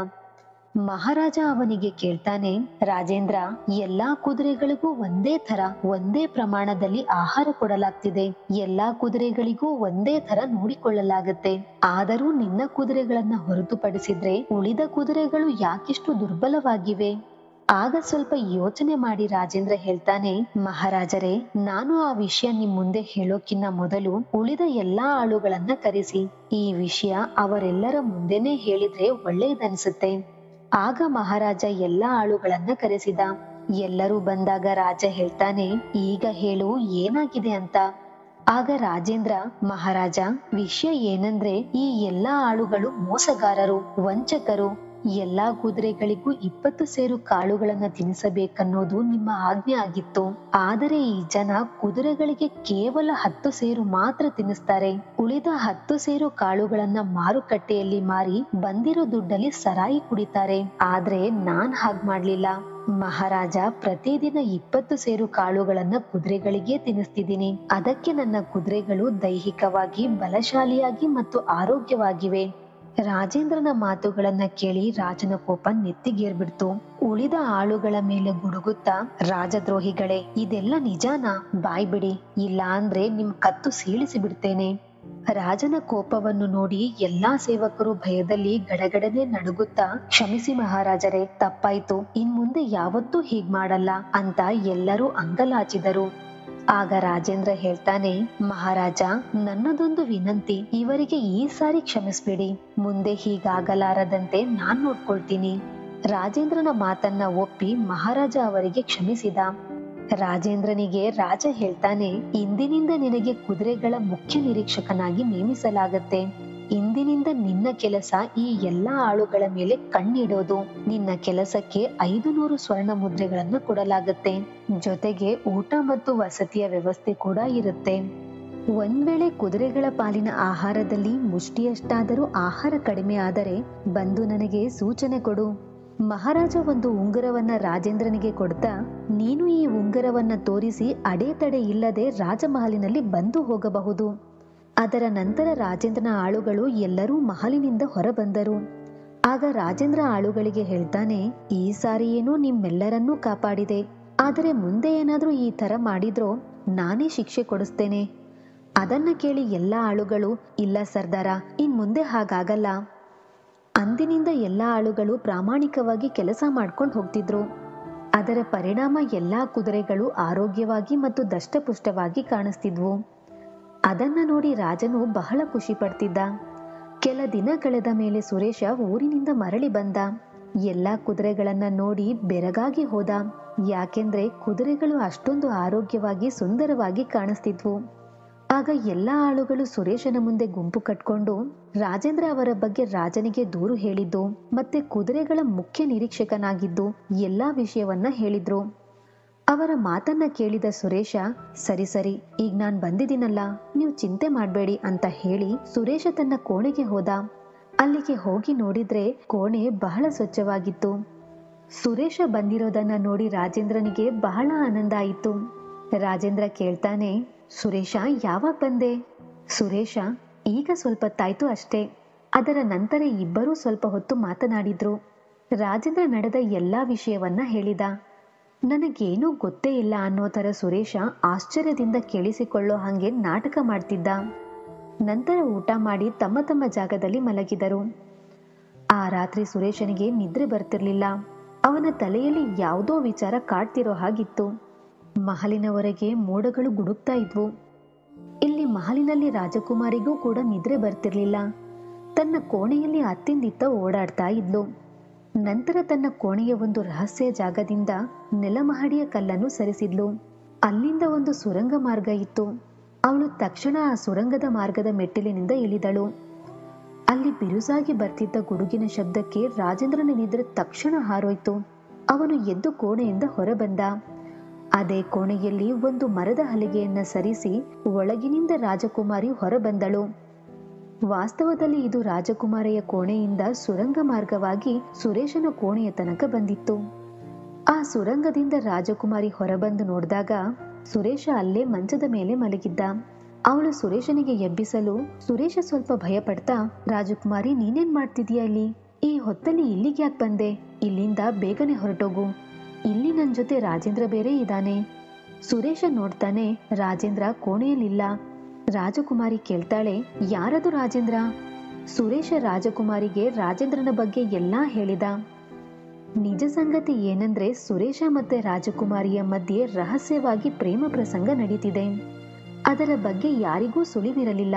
ಮಹಾರಾಜ ಅವನಿಗೆ ಕೇಳ್ತಾನೆ ರಾಜೇಂದ್ರ ಎಲ್ಲಾ ಕುದುರೆಗಳಿಗೂ ಒಂದೇ ತರ ಒಂದೇ ಪ್ರಮಾಣದಲ್ಲಿ ಆಹಾರ ಕೊಡಲಾಗ್ತಿದೆ ಎಲ್ಲಾ ಕುದುರೆಗಳಿಗೂ ಒಂದೇ ತರ ನೋಡಿಕೊಳ್ಳಲಾಗತ್ತೆ ಆದರೂ ನಿನ್ನ ಕುದುರೆಗಳನ್ನ ಹೊರತುಪಡಿಸಿದ್ರೆ ಉಳಿದ ಕುದುರೆಗಳು ಯಾಕಿಷ್ಟು ದುರ್ಬಲವಾಗಿವೆ ಆಗ ಸ್ವಲ್ಪ ಯೋಚನೆ ಮಾಡಿ ರಾಜೇಂದ್ರ ಹೇಳ್ತಾನೆ ಮಹಾರಾಜರೇ ನಾನು ಆ ವಿಷಯ ನಿಮ್ ಮುಂದೆ ಹೇಳೋಕಿನ್ನ ಮೊದಲು ಉಳಿದ ಎಲ್ಲಾ ಆಳುಗಳನ್ನ ಕರೆಸಿ ಈ ವಿಷಯ ಅವರೆಲ್ಲರ ಮುಂದೆನೆ ಹೇಳಿದ್ರೆ ಒಳ್ಳೇದನ್ಸುತ್ತೆ ಆಗ ಮಹಾರಾಜ ಎಲ್ಲಾ ಆಳುಗಳನ್ನ ಕರೆಸಿದ ಎಲ್ಲರೂ ಬಂದಾಗ ರಾಜ ಹೇಳ್ತಾನೆ ಈಗ ಹೇಳು ಏನಾಗಿದೆ ಅಂತ ಆಗ ರಾಜೇಂದ್ರ ಮಹಾರಾಜ ವಿಷಯ ಏನಂದ್ರೆ ಈ ಎಲ್ಲಾ ಆಳುಗಳು ಮೋಸಗಾರರು ವಂಚಕರು ಎಲ್ಲಾ ಕುದುರೆಗಳಿಗೂ ಇಪ್ಪತ್ತು ಸೇರು ಕಾಳುಗಳನ್ನ ತಿನ್ನಿಸಬೇಕನ್ನೋದು ನಿಮ್ಮ ಆಜ್ಞೆ ಆಗಿತ್ತು ಆದರೆ ಈ ಜನ ಕುದುರೆಗಳಿಗೆ ಕೇವಲ ಹತ್ತು ಸೇರು ಮಾತ್ರ ತಿನ್ನಿಸ್ತಾರೆ ಉಳಿದ ಹತ್ತು ಸೇರು ಕಾಳುಗಳನ್ನ ಮಾರುಕಟ್ಟೆಯಲ್ಲಿ ಮಾರಿ ಬಂದಿರೋ ದುಡ್ಡಲ್ಲಿ ಸರಾಯಿ ಕುಡಿತಾರೆ ಆದ್ರೆ ನಾನ್ ಹಾಗ್ ಮಾಡ್ಲಿಲ್ಲ ಮಹಾರಾಜ ಪ್ರತಿದಿನ ಇಪ್ಪತ್ತು ಸೇರು ಕಾಳುಗಳನ್ನ ಕುದುರೆಗಳಿಗೆ ತಿನ್ನಿಸ್ತಿದ್ದೀನಿ ಅದಕ್ಕೆ ನನ್ನ ಕುದುರೆಗಳು ದೈಹಿಕವಾಗಿ ಬಲಶಾಲಿಯಾಗಿ ಮತ್ತು ಆರೋಗ್ಯವಾಗಿವೆ ರಾಜೇಂದ್ರನ ಮಾತುಗಳನ್ನ ಕೇಳಿ ರಾಜನ ಕೋಪ ನೆತ್ತಿಗೇರ್ಬಿಡ್ತು ಉಳಿದ ಆಳುಗಳ ಮೇಲೆ ಗುಡುಗುತ್ತಾ ರಾಜದ್ರೋಹಿಗಳೇ ಇದೆಲ್ಲ ನಿಜಾನಾ ಬಾಯ್ಬಿಡಿ ಇಲ್ಲ ಅಂದ್ರೆ ನಿಮ್ ಕತ್ತು ಸೀಳಿಸಿ ಬಿಡ್ತೇನೆ ರಾಜನ ಕೋಪವನ್ನು ನೋಡಿ ಎಲ್ಲಾ ಸೇವಕರು ಭಯದಲ್ಲಿ ಗಡಗಡನೆ ನಡುಗುತ್ತಾ ಕ್ಷಮಿಸಿ ಮಹಾರಾಜರೇ ತಪ್ಪಾಯ್ತು ಇನ್ ಮುಂದೆ ಯಾವತ್ತೂ ಹೀಗ್ ಮಾಡಲ್ಲ ಅಂತ ಎಲ್ಲರೂ ಅಂಗಲಾಚಿದರು ಆಗ ರಾಜೇಂದ್ರ ಹೇಳ್ತಾನೆ ಮಹಾರಾಜ ನನ್ನದೊಂದು ವಿನಂತಿ ಇವರಿಗೆ ಈ ಸಾರಿ ಕ್ಷಮಿಸ್ಬಿಡಿ ಮುಂದೆ ಹೀಗಾಗಲಾರದಂತೆ ನಾನ್ ನೋಡ್ಕೊಳ್ತೀನಿ ರಾಜೇಂದ್ರನ ಮಾತನ್ನ ಒಪ್ಪಿ ಮಹಾರಾಜ ಅವರಿಗೆ ಕ್ಷಮಿಸಿದ ರಾಜೇಂದ್ರನಿಗೆ ರಾಜ ಹೇಳ್ತಾನೆ ಇಂದಿನಿಂದ ನಿನಗೆ ಕುದುರೆಗಳ ಮುಖ್ಯ ನಿರೀಕ್ಷಕನಾಗಿ ನೇಮಿಸಲಾಗತ್ತೆ ಇಂದಿನಿಂದ ನಿನ್ನ ಕೆಲಸ ಈ ಎಲ್ಲಾ ಆಳುಗಳ ಮೇಲೆ ಕಣ್ಣಿಡೋದು ನಿನ್ನ ಕೆಲಸಕ್ಕೆ ಐದು ನೂರು ಸ್ವರ್ಣ ಮುದ್ರೆಗಳನ್ನು ಕೊಡಲಾಗುತ್ತೆ ಜೊತೆಗೆ ಊಟ ಮತ್ತು ವಸತಿಯ ವ್ಯವಸ್ಥೆ ಕೂಡ ಇರುತ್ತೆ ಒಂದ್ ವೇಳೆ ಕುದುರೆಗಳ ಪಾಲಿನ ಆಹಾರದಲ್ಲಿ ಮುಷ್ಟಿಯಷ್ಟಾದರೂ ಆಹಾರ ಕಡಿಮೆ ಆದರೆ ಬಂದು ನನಗೆ ಸೂಚನೆ ಕೊಡು ಮಹಾರಾಜ ಒಂದು ಉಂಗುರವನ್ನ ರಾಜೇಂದ್ರನಿಗೆ ಕೊಡ್ತಾ ನೀನು ಈ ಉಂಗುರವನ್ನ ತೋರಿಸಿ ಅಡೆತಡೆ ಇಲ್ಲದೆ ರಾಜಮಹಲಿನಲ್ಲಿ ಬಂದು ಹೋಗಬಹುದು ಅದರ ನಂತರ ರಾಜೇಂದ್ರನ ಆಳುಗಳು ಎಲ್ಲರೂ ಮಹಲಿನಿಂದ ಹೊರಬಂದರು ಆಗ ರಾಜೇಂದ್ರ ಆಳುಗಳಿಗೆ ಹೇಳ್ತಾನೆ ಈ ಸಾರಿ ಏನೋ ನಿಮ್ಮೆಲ್ಲರನ್ನೂ ಕಾಪಾಡಿದೆ ಆದರೆ ಮುಂದೆ ಏನಾದ್ರೂ ಈ ತರ ಮಾಡಿದ್ರೋ ನಾನೇ ಶಿಕ್ಷೆ ಕೊಡಿಸ್ತೇನೆ ಅದನ್ನ ಕೇಳಿ ಎಲ್ಲ ಆಳುಗಳು ಇಲ್ಲ ಸರ್ದಾರ ಇನ್ ಮುಂದೆ ಹಾಗಾಗಲ್ಲ ಅಂದಿನಿಂದ ಎಲ್ಲ ಆಳುಗಳು ಪ್ರಾಮಾಣಿಕವಾಗಿ ಕೆಲಸ ಮಾಡ್ಕೊಂಡು ಹೋಗ್ತಿದ್ರು ಅದರ ಪರಿಣಾಮ ಎಲ್ಲಾ ಕುದುರೆಗಳು ಆರೋಗ್ಯವಾಗಿ ಮತ್ತು ದಷ್ಟಪುಷ್ಟವಾಗಿ ಕಾಣಿಸ್ತಿದ್ವು ಅದನ್ನ ನೋಡಿ ರಾಜನು ಬಹಳ ಖುಷಿ ಪಡ್ತಿದ್ದ ಕೆಲ ದಿನ ಕಳೆದ ಮೇಲೆ ಸುರೇಶ ಊರಿನಿಂದ ಮರಳಿ ಬಂದ ಎಲ್ಲಾ ಕುದುರೆಗಳನ್ನ ನೋಡಿ ಬೆರಗಾಗಿ ಹೋದ ಯಾಕೆಂದ್ರೆ ಕುದುರೆಗಳು ಅಷ್ಟೊಂದು ಆರೋಗ್ಯವಾಗಿ ಸುಂದರವಾಗಿ ಕಾಣಿಸ್ತಿದ್ವು ಆಗ ಎಲ್ಲಾ ಆಳುಗಳು ಸುರೇಶನ ಮುಂದೆ ಗುಂಪು ಕಟ್ಕೊಂಡು ರಾಜೇಂದ್ರ ಅವರ ಬಗ್ಗೆ ರಾಜನಿಗೆ ದೂರು ಹೇಳಿದ್ದು ಮತ್ತೆ ಕುದುರೆಗಳ ಮುಖ್ಯ ನಿರೀಕ್ಷಕನಾಗಿದ್ದು ಎಲ್ಲಾ ವಿಷಯವನ್ನ ಹೇಳಿದ್ರು ಅವರ ಮಾತನ್ನ ಕೇಳಿದ ಸುರೇಶ ಸರಿ ಸರಿ ಈಗ ನಾನ್ ಬಂದಿದ್ದೀನಲ್ಲ ನೀವು ಚಿಂತೆ ಮಾಡ್ಬೇಡಿ ಅಂತ ಹೇಳಿ ಸುರೇಶ ತನ್ನ ಕೋಣೆಗೆ ಹೋದ ಅಲ್ಲಿಗೆ ಹೋಗಿ ನೋಡಿದ್ರೆ ಕೋಣೆ ಬಹಳ ಸ್ವಚ್ಛವಾಗಿತ್ತು ಸುರೇಶ ಬಂದಿರೋದನ್ನ ನೋಡಿ ರಾಜೇಂದ್ರನಿಗೆ ಬಹಳ ಆನಂದ ಆಯಿತು ರಾಜೇಂದ್ರ ಕೇಳ್ತಾನೆ ಸುರೇಶ ಯಾವಾಗ ಬಂದೆ ಸುರೇಶ ಈಗ ಸ್ವಲ್ಪ ತಾಯ್ತು ಅಷ್ಟೇ ಅದರ ನಂತರ ಇಬ್ಬರೂ ಸ್ವಲ್ಪ ಹೊತ್ತು ಮಾತನಾಡಿದ್ರು ರಾಜೇಂದ್ರ ನಡೆದ ಎಲ್ಲಾ ವಿಷಯವನ್ನ ಹೇಳಿದ ನನಗೇನೂ ಗೊತ್ತೇ ಇಲ್ಲ ಅನ್ನೋ ತರ ಸುರೇಶ ಆಶ್ಚರ್ಯದಿಂದ ಕೇಳಿಸಿಕೊಳ್ಳೋ ಹಾಗೆ ನಾಟಕ ಮಾಡ್ತಿದ್ದ ನಂತರ ಊಟ ಮಾಡಿ ತಮ್ಮ ತಮ್ಮ ಜಾಗದಲ್ಲಿ ಮಲಗಿದರು ಆ ರಾತ್ರಿ ಸುರೇಶನಿಗೆ ನಿದ್ರೆ ಬರ್ತಿರ್ಲಿಲ್ಲ ಅವನ ತಲೆಯಲ್ಲಿ ಯಾವುದೋ ವಿಚಾರ ಕಾಡ್ತಿರೋ ಹಾಗಿತ್ತು ಮಹಲಿನ ಹೊರಗೆ ಮೋಡಗಳು ಗುಡುಕ್ತಾ ಇದ್ವು ಇಲ್ಲಿ ಮಹಲಿನಲ್ಲಿ ರಾಜಕುಮಾರಿಗೂ ಕೂಡ ನಿದ್ರೆ ಬರ್ತಿರ್ಲಿಲ್ಲ ತನ್ನ ಕೋಣೆಯಲ್ಲಿ ಅತ್ತಿಂದಿತ್ತ ಓಡಾಡ್ತಾ ಇದ್ಲು ನಂತರ ತನ್ನ ಕೋಣೆಯ ಒಂದು ರಹಸ್ಯ ಜಾಗದಿಂದ ನೆಲಮಹಡಿಯ ಕಲ್ಲನ್ನು ಸರಿಸಿದ್ಲು ಅಲ್ಲಿಂದ ಒಂದು ಸುರಂಗ ಮಾರ್ಗ ಇತ್ತು ಅವಳು ತಕ್ಷಣ ಆ ಸುರಂಗದ ಮಾರ್ಗದ ಮೆಟ್ಟಿಲಿನಿಂದ ಇಳಿದಳು ಅಲ್ಲಿ ಬಿರುಸಾಗಿ ಬರ್ತಿದ್ದ ಗುಡುಗಿನ ಶಬ್ದಕ್ಕೆ ರಾಜೇಂದ್ರನ ನಿದ್ರೆ ತಕ್ಷಣ ಹಾರೋಯ್ತು ಅವನು ಎದ್ದು ಕೋಣೆಯಿಂದ ಹೊರಬಂದ ಅದೇ ಕೋಣೆಯಲ್ಲಿ ಒಂದು ಮರದ ಹಲಿಗೆಯನ್ನ ಸರಿಸಿ ಒಳಗಿನಿಂದ ರಾಜಕುಮಾರಿ ಹೊರಬಂದಳು ವಾಸ್ತವದಲ್ಲಿ ಇದು ರಾಜಕುಮಾರಿಯ ಕೋಣೆಯಿಂದ ಸುರಂಗ ಮಾರ್ಗವಾಗಿ ಸುರೇಶನ ಕೋಣೆಯ ತನಕ ಬಂದಿತ್ತು ಆ ಸುರಂಗದಿಂದ ರಾಜಕುಮಾರಿ ಹೊರಬಂದು ನೋಡಿದಾಗ ಸುರೇಶ ಅಲ್ಲೇ ಮಂಚದ ಮೇಲೆ ಮಲಗಿದ್ದ ಅವಳು ಸುರೇಶನಿಗೆ ಎಬ್ಬಿಸಲು ಸುರೇಶ ಸ್ವಲ್ಪ ಭಯ ಪಡ್ತಾ ರಾಜಕುಮಾರಿ ನೀನೇನ್ ಮಾಡ್ತಿದೀಯ ಇಲ್ಲಿ ಈ ಹೊತ್ತಲ್ಲಿ ಇಲ್ಲಿಗೆ ಯಾಕೆ ಬಂದೆ ಇಲ್ಲಿಂದ ಬೇಗನೆ ಹೊರಟೋಗು ಇಲ್ಲಿ ನನ್ ಜೊತೆ ರಾಜೇಂದ್ರ ಬೇರೆ ಇದ್ದಾನೆ ಸುರೇಶ ನೋಡ್ತಾನೆ ರಾಜೇಂದ್ರ ಕೋಣೆಯಲ್ಲಿಲ್ಲ ರಾಜಕುಮಾರಿ ಕೇಳ್ತಾಳೆ ಯಾರದು ರಾಜೇಂದ್ರ ಸುರೇಶ ರಾಜಕುಮಾರಿಗೆ ರಾಜೇಂದ್ರನ ಬಗ್ಗೆ ಎಲ್ಲಾ ಹೇಳಿದ ನಿಜ ಸಂಗತಿ ಏನಂದ್ರೆ ಸುರೇಶ ಮತ್ತೆ ರಾಜಕುಮಾರಿಯ ಮಧ್ಯೆ ರಹಸ್ಯವಾಗಿ ಪ್ರೇಮ ಪ್ರಸಂಗ ನಡೀತಿದೆ ಅದರ ಬಗ್ಗೆ ಯಾರಿಗೂ ಸುಳಿವಿರಲಿಲ್ಲ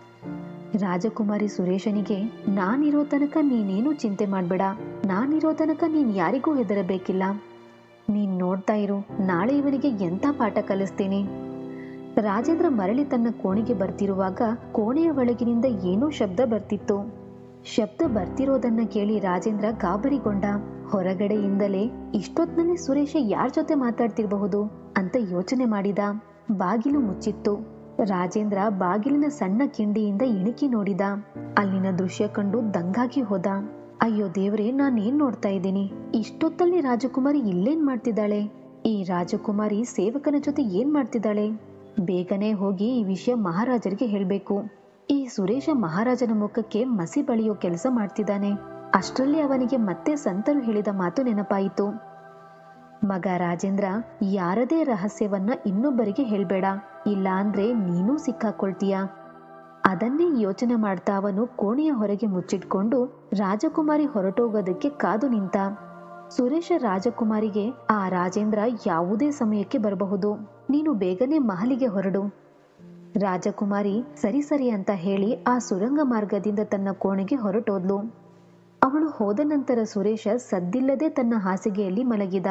ರಾಜಕುಮಾರಿ ಸುರೇಶನಿಗೆ ನಾನಿರೋ ತನಕ ನೀನೇನು ಚಿಂತೆ ಮಾಡ್ಬೇಡ ನಾನಿರೋ ತನಕ ನೀನ್ ಯಾರಿಗೂ ಹೆದರಬೇಕಿಲ್ಲ ನೀನ್ ನೋಡ್ತಾ ಇರು ನಾಳೆ ಇವನಿಗೆ ಎಂತ ಪಾಠ ಕಲಿಸ್ತೀನಿ ರಾಜೇಂದ್ರ ಮರಳಿ ತನ್ನ ಕೋಣೆಗೆ ಬರ್ತಿರುವಾಗ ಕೋಣೆಯ ಒಳಗಿನಿಂದ ಏನೋ ಶಬ್ದ ಬರ್ತಿತ್ತು ಶಬ್ದ ಬರ್ತಿರೋದನ್ನ ಕೇಳಿ ರಾಜೇಂದ್ರ ಗಾಬರಿಗೊಂಡ ಹೊರಗಡೆಯಿಂದಲೇ ಇಷ್ಟೊತ್ನಲ್ಲಿ ಸುರೇಶ ಯಾರ ಜೊತೆ ಮಾತಾಡ್ತಿರಬಹುದು ಅಂತ ಯೋಚನೆ ಮಾಡಿದ ಬಾಗಿಲು ಮುಚ್ಚಿತ್ತು ರಾಜೇಂದ್ರ ಬಾಗಿಲಿನ ಸಣ್ಣ ಕಿಂಡಿಯಿಂದ ಇಣುಕಿ ನೋಡಿದ ಅಲ್ಲಿನ ದೃಶ್ಯ ಕಂಡು ದಂಗಾಗಿ ಹೋದ ಅಯ್ಯೋ ದೇವ್ರೆ ನಾನೇನ್ ನೋಡ್ತಾ ಇದ್ದೀನಿ ಇಷ್ಟೊತ್ತಲ್ಲಿ ರಾಜಕುಮಾರಿ ಇಲ್ಲೇನ್ ಮಾಡ್ತಿದ್ದಾಳೆ ಈ ರಾಜಕುಮಾರಿ ಸೇವಕನ ಜೊತೆ ಏನ್ ಮಾಡ್ತಿದ್ದಾಳೆ ಬೇಗನೆ ಹೋಗಿ ಈ ವಿಷಯ ಮಹಾರಾಜರಿಗೆ ಹೇಳ್ಬೇಕು ಈ ಸುರೇಶ ಮಹಾರಾಜನ ಮುಖಕ್ಕೆ ಮಸಿ ಬಳಿಯೋ ಕೆಲಸ ಮಾಡ್ತಿದ್ದಾನೆ ಅಷ್ಟರಲ್ಲಿ ಅವನಿಗೆ ಮತ್ತೆ ಸಂತರು ಹೇಳಿದ ಮಾತು ನೆನಪಾಯಿತು ಮಗ ರಾಜೇಂದ್ರ ಯಾರದೇ ರಹಸ್ಯವನ್ನ ಇನ್ನೊಬ್ಬರಿಗೆ ಹೇಳ್ಬೇಡ ಇಲ್ಲ ಅಂದ್ರೆ ನೀನೂ ಸಿಕ್ಕಾಕೊಳ್ತೀಯ ಅದನ್ನೇ ಯೋಚನೆ ಮಾಡ್ತಾ ಅವನು ಕೋಣೆಯ ಹೊರಗೆ ಮುಚ್ಚಿಟ್ಕೊಂಡು ರಾಜಕುಮಾರಿ ಹೊರಟೋಗೋದಕ್ಕೆ ಕಾದು ನಿಂತ ಸುರೇಶ ರಾಜಕುಮಾರಿಗೆ ಆ ರಾಜೇಂದ್ರ ಯಾವುದೇ ಸಮಯಕ್ಕೆ ಬರಬಹುದು ನೀನು ಬೇಗನೆ ಮಹಲಿಗೆ ಹೊರಡು ರಾಜಕುಮಾರಿ ಸರಿ ಸರಿ ಅಂತ ಹೇಳಿ ಆ ಸುರಂಗ ಮಾರ್ಗದಿಂದ ತನ್ನ ಕೋಣೆಗೆ ಹೊರಟೋದ್ಲು ಅವಳು ಹೋದ ನಂತರ ಸುರೇಶ ಸದ್ದಿಲ್ಲದೆ ತನ್ನ ಹಾಸಿಗೆಯಲ್ಲಿ ಮಲಗಿದ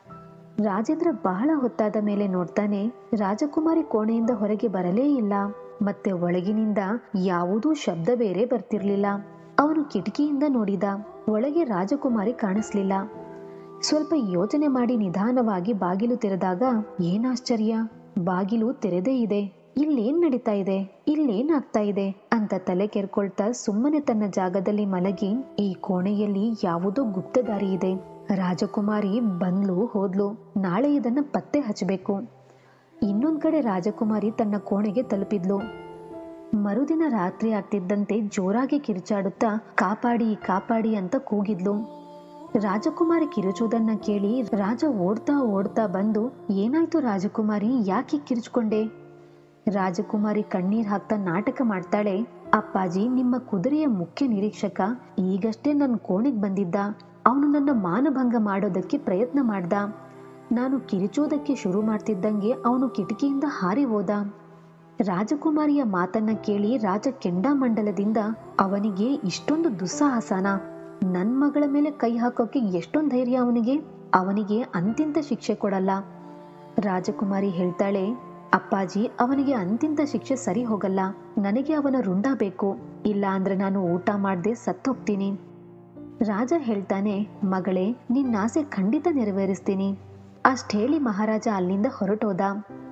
ರಾಜೇಂದ್ರ ಬಹಳ ಹೊತ್ತಾದ ಮೇಲೆ ನೋಡ್ತಾನೆ ರಾಜಕುಮಾರಿ ಕೋಣೆಯಿಂದ ಹೊರಗೆ ಬರಲೇ ಇಲ್ಲ ಮತ್ತೆ ಒಳಗಿನಿಂದ ಯಾವುದೂ ಶಬ್ದ ಬೇರೆ ಬರ್ತಿರ್ಲಿಲ್ಲ ಅವನು ಕಿಟಕಿಯಿಂದ ನೋಡಿದ ಒಳಗೆ ರಾಜಕುಮಾರಿ ಕಾಣಿಸ್ಲಿಲ್ಲ ಸ್ವಲ್ಪ ಯೋಚನೆ ಮಾಡಿ ನಿಧಾನವಾಗಿ ಬಾಗಿಲು ತೆರೆದಾಗ ಏನಾಶ್ಚರ್ಯ ಬಾಗಿಲು ತೆರೆದೇ ಇದೆ ಇಲ್ಲೇನ್ ನಡೀತಾ ಇದೆ ಇಲ್ಲೇನಾಗ್ತಾ ಇದೆ ಅಂತ ತಲೆ ಕೆರ್ಕೊಳ್ತಾ ಸುಮ್ಮನೆ ತನ್ನ ಜಾಗದಲ್ಲಿ ಮಲಗಿ ಈ ಕೋಣೆಯಲ್ಲಿ ಯಾವುದೋ ಗುಪ್ತದಾರಿ ಇದೆ ರಾಜಕುಮಾರಿ ಬಂದ್ಲು ಹೋದ್ಲು ನಾಳೆ ಇದನ್ನ ಪತ್ತೆ ಹಚ್ಚಬೇಕು ಇನ್ನೊಂದ್ ಕಡೆ ರಾಜಕುಮಾರಿ ತನ್ನ ಕೋಣೆಗೆ ತಲುಪಿದ್ಲು ಮರುದಿನ ರಾತ್ರಿ ಆಗ್ತಿದ್ದಂತೆ ಜೋರಾಗಿ ಕಿರುಚಾಡುತ್ತಾ ಕಾಪಾಡಿ ಕಾಪಾಡಿ ಅಂತ ಕೂಗಿದ್ಲು ರಾಜಕುಮಾರಿ ಕಿರುಚುವುದನ್ನ ಕೇಳಿ ರಾಜ ಓಡ್ತಾ ಓಡ್ತಾ ಬಂದು ಏನಾಯ್ತು ರಾಜಕುಮಾರಿ ಯಾಕೆ ಕಿರುಚ್ಕೊಂಡೆ ರಾಜಕುಮಾರಿ ಕಣ್ಣೀರ್ ಹಾಕ್ತಾ ನಾಟಕ ಮಾಡ್ತಾಳೆ ಅಪ್ಪಾಜಿ ನಿಮ್ಮ ಕುದುರೆಯ ಮುಖ್ಯ ನಿರೀಕ್ಷಕ ಈಗಷ್ಟೇ ನನ್ನ ಕೋಣೆಗ್ ಬಂದಿದ್ದ ಅವನು ನನ್ನ ಮಾನಭಂಗ ಮಾಡೋದಕ್ಕೆ ಪ್ರಯತ್ನ ಮಾಡ್ದ ನಾನು ಕಿರಿಚೋದಕ್ಕೆ ಶುರು ಮಾಡ್ತಿದ್ದಂಗೆ ಅವನು ಕಿಟಕಿಯಿಂದ ಹಾರಿ ಹೋದ ರಾಜಕುಮಾರಿಯ ಮಾತನ್ನ ಕೇಳಿ ರಾಜ ಕೆಂಡಾಮಂಡಲದಿಂದ ಅವನಿಗೆ ಇಷ್ಟೊಂದು ದುಸ್ಸಾಹಸನ ನನ್ ಮಗಳ ಮೇಲೆ ಕೈ ಹಾಕೋಕೆ ಎಷ್ಟೊಂದು ಧೈರ್ಯ ಅವನಿಗೆ ಅವನಿಗೆ ಅಂತಿಂತ ಶಿಕ್ಷೆ ಕೊಡಲ್ಲ ರಾಜಕುಮಾರಿ ಹೇಳ್ತಾಳೆ ಅಪ್ಪಾಜಿ ಅವನಿಗೆ ಅಂತಿಂತ ಶಿಕ್ಷೆ ಸರಿ ಹೋಗಲ್ಲ ನನಗೆ ಅವನ ರುಂಡ ಬೇಕು ಇಲ್ಲ ಅಂದ್ರೆ ನಾನು ಊಟ ಮಾಡದೆ ಸತ್ತೋಗ್ತೀನಿ ರಾಜ ಹೇಳ್ತಾನೆ ಮಗಳೇ ನಿನ್ನಾಸೆ ಖಂಡಿತ ನೆರವೇರಿಸ್ತೀನಿ ಅಷ್ಟ್ ಹೇಳಿ ಮಹಾರಾಜ ಅಲ್ಲಿಂದ ಹೊರಟೋದ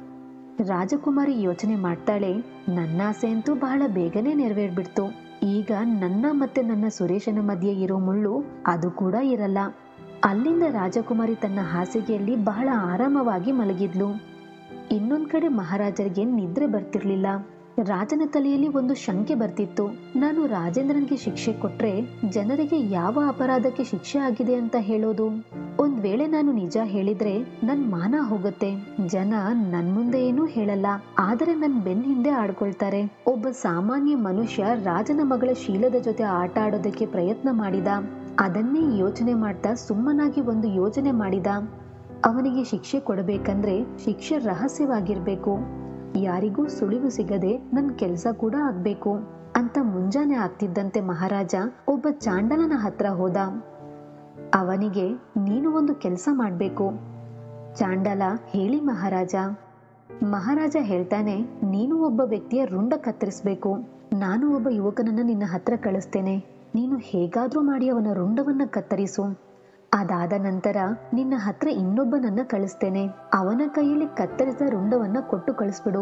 ರಾಜಕುಮಾರಿ ಯೋಚನೆ ಮಾಡ್ತಾಳೆ ನನ್ನ ಆಸೆ ಅಂತೂ ಬಹಳ ಬೇಗನೆ ನೆರವೇರ್ಬಿಡ್ತು ಈಗ ನನ್ನ ಮತ್ತೆ ನನ್ನ ಸುರೇಶನ ಮಧ್ಯೆ ಇರೋ ಮುಳ್ಳು ಅದು ಕೂಡ ಇರಲ್ಲ ಅಲ್ಲಿಂದ ರಾಜಕುಮಾರಿ ತನ್ನ ಹಾಸಿಗೆಯಲ್ಲಿ ಬಹಳ ಆರಾಮವಾಗಿ ಮಲಗಿದ್ಲು ಇನ್ನೊಂದ್ ಕಡೆ ಮಹಾರಾಜರಿಗೆ ನಿದ್ರೆ ಬರ್ತಿರ್ಲಿಲ್ಲ ರಾಜನ ತಲೆಯಲ್ಲಿ ಒಂದು ಶಂಕೆ ಬರ್ತಿತ್ತು ನಾನು ರಾಜೇಂದ್ರನಿಗೆ ಶಿಕ್ಷೆ ಕೊಟ್ರೆ ಜನರಿಗೆ ಯಾವ ಅಪರಾಧಕ್ಕೆ ಶಿಕ್ಷೆ ಆಗಿದೆ ಅಂತ ಹೇಳೋದು ಒಂದ್ ವೇಳೆ ನಾನು ನಿಜ ಹೇಳಿದ್ರೆ ನನ್ ಮಾನ ಹೋಗುತ್ತೆ ಜನ ನನ್ ಮುಂದೆ ಏನೂ ಹೇಳಲ್ಲ ಆದರೆ ನನ್ ಬೆನ್ ಹಿಂದೆ ಆಡ್ಕೊಳ್ತಾರೆ ಒಬ್ಬ ಸಾಮಾನ್ಯ ಮನುಷ್ಯ ರಾಜನ ಮಗಳ ಶೀಲದ ಜೊತೆ ಆಟ ಆಡೋದಕ್ಕೆ ಪ್ರಯತ್ನ ಮಾಡಿದ ಅದನ್ನೇ ಯೋಚನೆ ಮಾಡ್ತಾ ಸುಮ್ಮನಾಗಿ ಒಂದು ಯೋಚನೆ ಮಾಡಿದ ಅವನಿಗೆ ಶಿಕ್ಷೆ ಕೊಡಬೇಕಂದ್ರೆ ಶಿಕ್ಷೆ ರಹಸ್ಯವಾಗಿರ್ಬೇಕು ಯಾರಿಗೂ ಸುಳಿವು ಸಿಗದೆ ನನ್ ಕೆಲ್ಸ ಕೂಡ ಆಗ್ಬೇಕು ಅಂತ ಮುಂಜಾನೆ ಆಗ್ತಿದ್ದಂತೆ ಮಹಾರಾಜ ಒಬ್ಬ ಚಾಂಡಲನ ಹತ್ರ ಹೋದ ಅವನಿಗೆ ನೀನು ಒಂದು ಕೆಲಸ ಮಾಡ್ಬೇಕು ಚಾಂಡಲ ಹೇಳಿ ಮಹಾರಾಜ ಮಹಾರಾಜ ಹೇಳ್ತಾನೆ ನೀನು ಒಬ್ಬ ವ್ಯಕ್ತಿಯ ರುಂಡ ಕತ್ತರಿಸ್ಬೇಕು ನಾನು ಒಬ್ಬ ಯುವಕನನ್ನ ನಿನ್ನ ಹತ್ರ ಕಳಿಸ್ತೇನೆ ನೀನು ಹೇಗಾದ್ರೂ ಮಾಡಿ ಅವನ ರುಂಡವನ್ನ ಕತ್ತರಿಸು ಅದಾದ ನಂತರ ನಿನ್ನ ಹತ್ರ ಇನ್ನೊಬ್ಬನನ್ನ ಕಳಿಸ್ತೇನೆ ಅವನ ಕೈಯಲ್ಲಿ ಕತ್ತರಿಸಿದ ರುಂಡವನ್ನ ಕೊಟ್ಟು ಕಳಿಸ್ಬಿಡು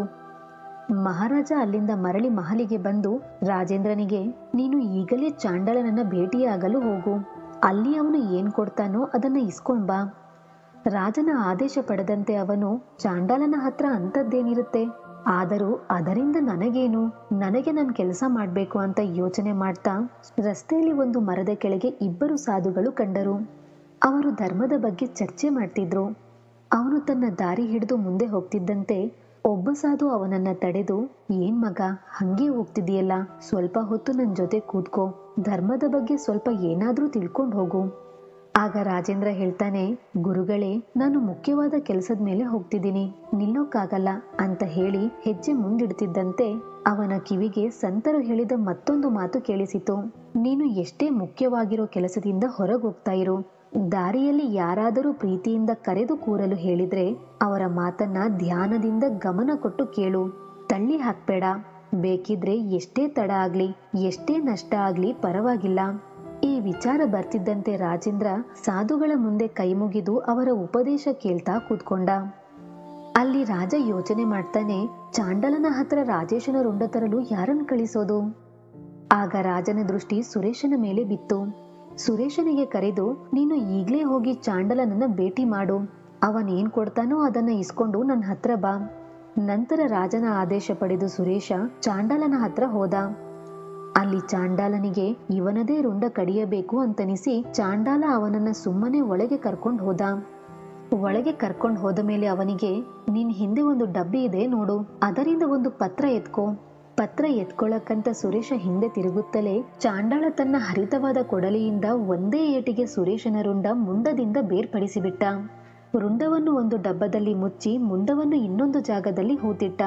ಮಹಾರಾಜ ಅಲ್ಲಿಂದ ಮರಳಿ ಮಹಲಿಗೆ ಬಂದು ರಾಜೇಂದ್ರನಿಗೆ ನೀನು ಈಗಲೇ ಚಾಂಡಲನನ್ನ ಭೇಟಿಯಾಗಲು ಹೋಗು ಅಲ್ಲಿ ಅವನು ಏನ್ ಕೊಡ್ತಾನೋ ಅದನ್ನ ಇಸ್ಕೊಂಡ್ ಬಾ ರಾಜನ ಆದೇಶ ಪಡೆದಂತೆ ಅವನು ಚಾಂಡಾಲನ ಹತ್ರ ಅಂಥದ್ದೇನಿರುತ್ತೆ ಆದರೂ ಅದರಿಂದ ನನಗೇನು ನನಗೆ ನನ್ನ ಕೆಲಸ ಮಾಡಬೇಕು ಅಂತ ಯೋಚನೆ ಮಾಡ್ತಾ ರಸ್ತೆಯಲ್ಲಿ ಒಂದು ಮರದ ಕೆಳಗೆ ಇಬ್ಬರು ಸಾಧುಗಳು ಕಂಡರು ಅವರು ಧರ್ಮದ ಬಗ್ಗೆ ಚರ್ಚೆ ಮಾಡ್ತಿದ್ರು ಅವನು ತನ್ನ ದಾರಿ ಹಿಡಿದು ಮುಂದೆ ಹೋಗ್ತಿದ್ದಂತೆ ಒಬ್ಬ ಸಾಧು ಅವನನ್ನ ತಡೆದು ಏನ್ ಮಗ ಹಂಗೆ ಹೋಗ್ತಿದೀಯಲ್ಲ ಸ್ವಲ್ಪ ಹೊತ್ತು ನನ್ ಜೊತೆ ಕೂತ್ಕೋ ಧರ್ಮದ ಬಗ್ಗೆ ಸ್ವಲ್ಪ ಏನಾದ್ರೂ ತಿಳ್ಕೊಂಡು ಹೋಗು ಆಗ ರಾಜೇಂದ್ರ ಹೇಳ್ತಾನೆ ಗುರುಗಳೇ ನಾನು ಮುಖ್ಯವಾದ ಕೆಲಸದ ಮೇಲೆ ಹೋಗ್ತಿದ್ದೀನಿ ನಿಲ್ಲೋಕ್ಕಾಗಲ್ಲ ಅಂತ ಹೇಳಿ ಹೆಜ್ಜೆ ಮುಂದಿಡ್ತಿದ್ದಂತೆ ಅವನ ಕಿವಿಗೆ ಸಂತರು ಹೇಳಿದ ಮತ್ತೊಂದು ಮಾತು ಕೇಳಿಸಿತು ನೀನು ಎಷ್ಟೇ ಮುಖ್ಯವಾಗಿರೋ ಕೆಲಸದಿಂದ ಹೊರಗೋಗ್ತಾ ಇರು ದಾರಿಯಲ್ಲಿ ಯಾರಾದರೂ ಪ್ರೀತಿಯಿಂದ ಕರೆದು ಕೂರಲು ಹೇಳಿದ್ರೆ ಅವರ ಮಾತನ್ನ ಧ್ಯಾನದಿಂದ ಗಮನ ಕೊಟ್ಟು ಕೇಳು ತಳ್ಳಿ ಹಾಕ್ಬೇಡ ಬೇಕಿದ್ರೆ ಎಷ್ಟೇ ತಡ ಆಗ್ಲಿ ಎಷ್ಟೇ ನಷ್ಟ ಆಗ್ಲಿ ಪರವಾಗಿಲ್ಲ ಈ ವಿಚಾರ ಬರ್ತಿದ್ದಂತೆ ರಾಜೇಂದ್ರ ಸಾಧುಗಳ ಮುಂದೆ ಕೈ ಮುಗಿದು ಅವರ ಉಪದೇಶ ಕೇಳ್ತಾ ಕೂತ್ಕೊಂಡ ಅಲ್ಲಿ ರಾಜ ಯೋಚನೆ ಮಾಡ್ತಾನೆ ಚಾಂಡಲನ ಹತ್ರ ರಾಜೇಶನ ರುಂಡ ತರಲು ಯಾರನ್ನ ಕಳಿಸೋದು ಆಗ ರಾಜನ ದೃಷ್ಟಿ ಸುರೇಶನ ಮೇಲೆ ಬಿತ್ತು ಸುರೇಶನಿಗೆ ಕರೆದು ನೀನು ಈಗ್ಲೇ ಹೋಗಿ ಚಾಂಡಲನನ್ನ ಭೇಟಿ ಮಾಡು ಅವನೇನ್ ಕೊಡ್ತಾನೋ ಅದನ್ನ ಇಸ್ಕೊಂಡು ನನ್ನ ಹತ್ರ ಬಾ ನಂತರ ರಾಜನ ಆದೇಶ ಪಡೆದು ಸುರೇಶ ಚಾಂಡಲನ ಹತ್ರ ಹೋದ ಅಲ್ಲಿ ಚಾಂಡಾಲನಿಗೆ ಇವನದೇ ರುಂಡ ಕಡಿಯಬೇಕು ಅಂತನಿಸಿ ಚಾಂಡಾಲ ಅವನನ್ನ ಸುಮ್ಮನೆ ಒಳಗೆ ಕರ್ಕೊಂಡು ಹೋದ ಒಳಗೆ ಕರ್ಕೊಂಡು ಹೋದ ಮೇಲೆ ಅವನಿಗೆ ನಿನ್ ಹಿಂದೆ ಒಂದು ಡಬ್ಬಿ ಇದೆ ನೋಡು ಅದರಿಂದ ಒಂದು ಪತ್ರ ಎತ್ಕೋ ಪತ್ರ ಎತ್ಕೊಳ್ಳಕ್ಕಂತ ಸುರೇಶ ಹಿಂದೆ ತಿರುಗುತ್ತಲೇ ಚಾಂಡಾಳ ತನ್ನ ಹರಿತವಾದ ಕೊಡಲಿಯಿಂದ ಒಂದೇ ಏಟಿಗೆ ಸುರೇಶನ ರುಂಡ ಮುಂಡದಿಂದ ಬೇರ್ಪಡಿಸಿಬಿಟ್ಟ ರುಂಡವನ್ನು ಒಂದು ಡಬ್ಬದಲ್ಲಿ ಮುಚ್ಚಿ ಮುಂಡವನ್ನು ಇನ್ನೊಂದು ಜಾಗದಲ್ಲಿ ಹೂತಿಟ್ಟ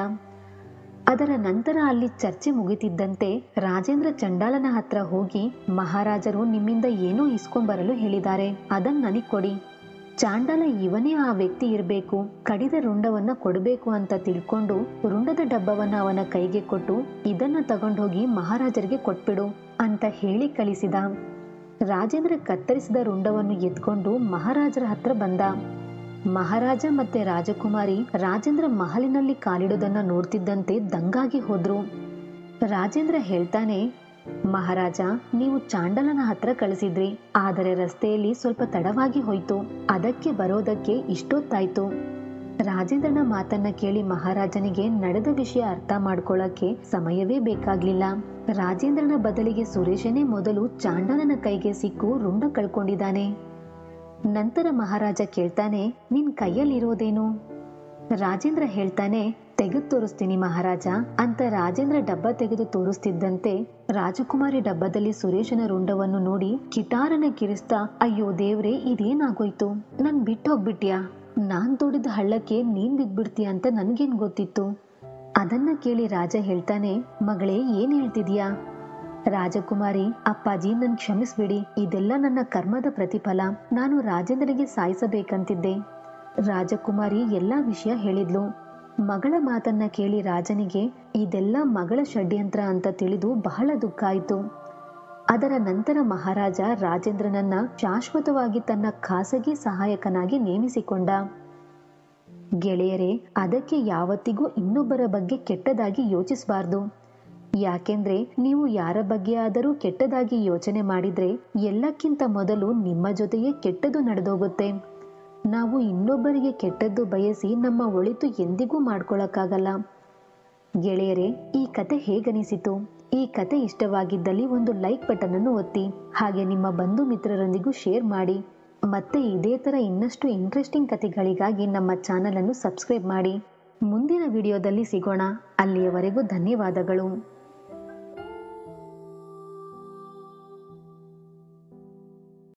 ಅದರ ನಂತರ ಅಲ್ಲಿ ಚರ್ಚೆ ಮುಗಿತಿದ್ದಂತೆ ರಾಜೇಂದ್ರ ಚಂಡಾಲನ ಹತ್ರ ಹೋಗಿ ಮಹಾರಾಜರು ನಿಮ್ಮಿಂದ ಏನೋ ಇಸ್ಕೊಂಬರಲು ಹೇಳಿದ್ದಾರೆ ಅದನ್ನ ನನಗ್ ಕೊಡಿ ಚಾಂಡಾಲ ಇವನೇ ಆ ವ್ಯಕ್ತಿ ಇರಬೇಕು ಕಡಿದ ರುಂಡವನ್ನ ಕೊಡಬೇಕು ಅಂತ ತಿಳ್ಕೊಂಡು ರುಂಡದ ಡಬ್ಬವನ್ನ ಅವನ ಕೈಗೆ ಕೊಟ್ಟು ಇದನ್ನ ತಗೊಂಡೋಗಿ ಮಹಾರಾಜರಿಗೆ ಕೊಟ್ಬಿಡು ಅಂತ ಹೇಳಿ ಕಳಿಸಿದ ರಾಜೇಂದ್ರ ಕತ್ತರಿಸಿದ ರುಂಡವನ್ನು ಎತ್ಕೊಂಡು ಮಹಾರಾಜರ ಹತ್ರ ಬಂದ ಮಹಾರಾಜ ಮತ್ತೆ ರಾಜಕುಮಾರಿ ರಾಜೇಂದ್ರ ಮಹಲಿನಲ್ಲಿ ಕಾಲಿಡೋದನ್ನ ನೋಡ್ತಿದ್ದಂತೆ ದಂಗಾಗಿ ಹೋದ್ರು ರಾಜೇಂದ್ರ ಹೇಳ್ತಾನೆ ಮಹಾರಾಜ ನೀವು ಚಾಂಡಲನ ಹತ್ರ ಕಳಿಸಿದ್ರಿ ಆದರೆ ರಸ್ತೆಯಲ್ಲಿ ಸ್ವಲ್ಪ ತಡವಾಗಿ ಹೋಯ್ತು ಅದಕ್ಕೆ ಬರೋದಕ್ಕೆ ಇಷ್ಟೊತ್ತಾಯ್ತು ರಾಜೇಂದ್ರನ ಮಾತನ್ನ ಕೇಳಿ ಮಹಾರಾಜನಿಗೆ ನಡೆದ ವಿಷಯ ಅರ್ಥ ಮಾಡ್ಕೊಳ್ಳಕ್ಕೆ ಸಮಯವೇ ಬೇಕಾಗ್ಲಿಲ್ಲ ರಾಜೇಂದ್ರನ ಬದಲಿಗೆ ಸುರೇಶನೇ ಮೊದಲು ಚಾಂಡಲನ ಕೈಗೆ ಸಿಕ್ಕು ರುಂಡ ಕಳ್ಕೊಂಡಿದ್ದಾನೆ ನಂತರ ಮಹಾರಾಜ ಕೇಳ್ತಾನೆ ನಿನ್ ಕೈಯಲ್ಲಿರೋದೇನು ರಾಜೇಂದ್ರ ಹೇಳ್ತಾನೆ ತೆಗೆದು ತೋರಿಸ್ತೀನಿ ಮಹಾರಾಜ ಅಂತ ರಾಜೇಂದ್ರ ಡಬ್ಬ ತೆಗೆದು ತೋರಿಸ್ತಿದ್ದಂತೆ ರಾಜಕುಮಾರಿ ಡಬ್ಬದಲ್ಲಿ ಸುರೇಶನ ರುಂಡವನ್ನು ನೋಡಿ ಕಿಟಾರನ ಕಿರಿಸ್ತಾ ಅಯ್ಯೋ ದೇವ್ರೆ ಇದೇನಾಗೋಯ್ತು ನನ್ ಬಿಟ್ಟು ಹೋಗ್ಬಿಟ್ಯಾ ನಾನ್ ತೋಡಿದ ಹಳ್ಳಕ್ಕೆ ನೀನ್ ಬಿದ್ಬಿಡ್ತೀಯ ಅಂತ ನನ್ಗೇನ್ ಗೊತ್ತಿತ್ತು ಅದನ್ನ ಕೇಳಿ ರಾಜ ಹೇಳ್ತಾನೆ ಮಗಳೇ ಏನ್ ಹೇಳ್ತಿದ್ಯಾ ರಾಜಕುಮಾರಿ ಅಪ್ಪಾಜಿ ನನ್ ಕ್ಷಮಿಸ್ಬಿಡಿ ಇದೆಲ್ಲ ನನ್ನ ಕರ್ಮದ ಪ್ರತಿಫಲ ನಾನು ರಾಜೇಂದ್ರನಿಗೆ ಸಾಯಿಸಬೇಕಂತಿದ್ದೆ ರಾಜಕುಮಾರಿ ಎಲ್ಲಾ ವಿಷಯ ಹೇಳಿದ್ಲು ಮಗಳ ಮಾತನ್ನ ಕೇಳಿ ರಾಜನಿಗೆ ಇದೆಲ್ಲ ಮಗಳ ಷಡ್ಯಂತ್ರ ಅಂತ ತಿಳಿದು ಬಹಳ ದುಃಖ ಆಯ್ತು ಅದರ ನಂತರ ಮಹಾರಾಜ ರಾಜೇಂದ್ರನನ್ನ ಶಾಶ್ವತವಾಗಿ ತನ್ನ ಖಾಸಗಿ ಸಹಾಯಕನಾಗಿ ನೇಮಿಸಿಕೊಂಡ ಗೆಳೆಯರೇ ಅದಕ್ಕೆ ಯಾವತ್ತಿಗೂ ಇನ್ನೊಬ್ಬರ ಬಗ್ಗೆ ಕೆಟ್ಟದಾಗಿ ಯೋಚಿಸಬಾರ್ದು ಯಾಕೆಂದ್ರೆ ನೀವು ಯಾರ ಬಗ್ಗೆ ಆದರೂ ಕೆಟ್ಟದಾಗಿ ಯೋಚನೆ ಮಾಡಿದ್ರೆ ಎಲ್ಲಕ್ಕಿಂತ ಮೊದಲು ನಿಮ್ಮ ಜೊತೆಯೇ ಕೆಟ್ಟದು ನಡೆದೋಗುತ್ತೆ ನಾವು ಇನ್ನೊಬ್ಬರಿಗೆ ಕೆಟ್ಟದ್ದು ಬಯಸಿ ನಮ್ಮ ಒಳಿತು ಎಂದಿಗೂ ಮಾಡ್ಕೊಳಕ್ಕಾಗಲ್ಲ ಗೆಳೆಯರೇ ಈ ಕತೆ ಹೇಗನಿಸಿತು ಈ ಕತೆ ಇಷ್ಟವಾಗಿದ್ದಲ್ಲಿ ಒಂದು ಲೈಕ್ ಬಟನ್ ಅನ್ನು ಒತ್ತಿ ಹಾಗೆ ನಿಮ್ಮ ಬಂಧು ಮಿತ್ರರೊಂದಿಗೂ ಶೇರ್ ಮಾಡಿ ಮತ್ತೆ ಇದೇ ತರ ಇನ್ನಷ್ಟು ಇಂಟ್ರೆಸ್ಟಿಂಗ್ ಕತೆಗಳಿಗಾಗಿ ನಮ್ಮ ಚಾನಲ್ ಅನ್ನು ಸಬ್ಸ್ಕ್ರೈಬ್ ಮಾಡಿ ಮುಂದಿನ ವಿಡಿಯೋದಲ್ಲಿ ಸಿಗೋಣ ಅಲ್ಲಿಯವರೆಗೂ ಧನ್ಯವಾದಗಳು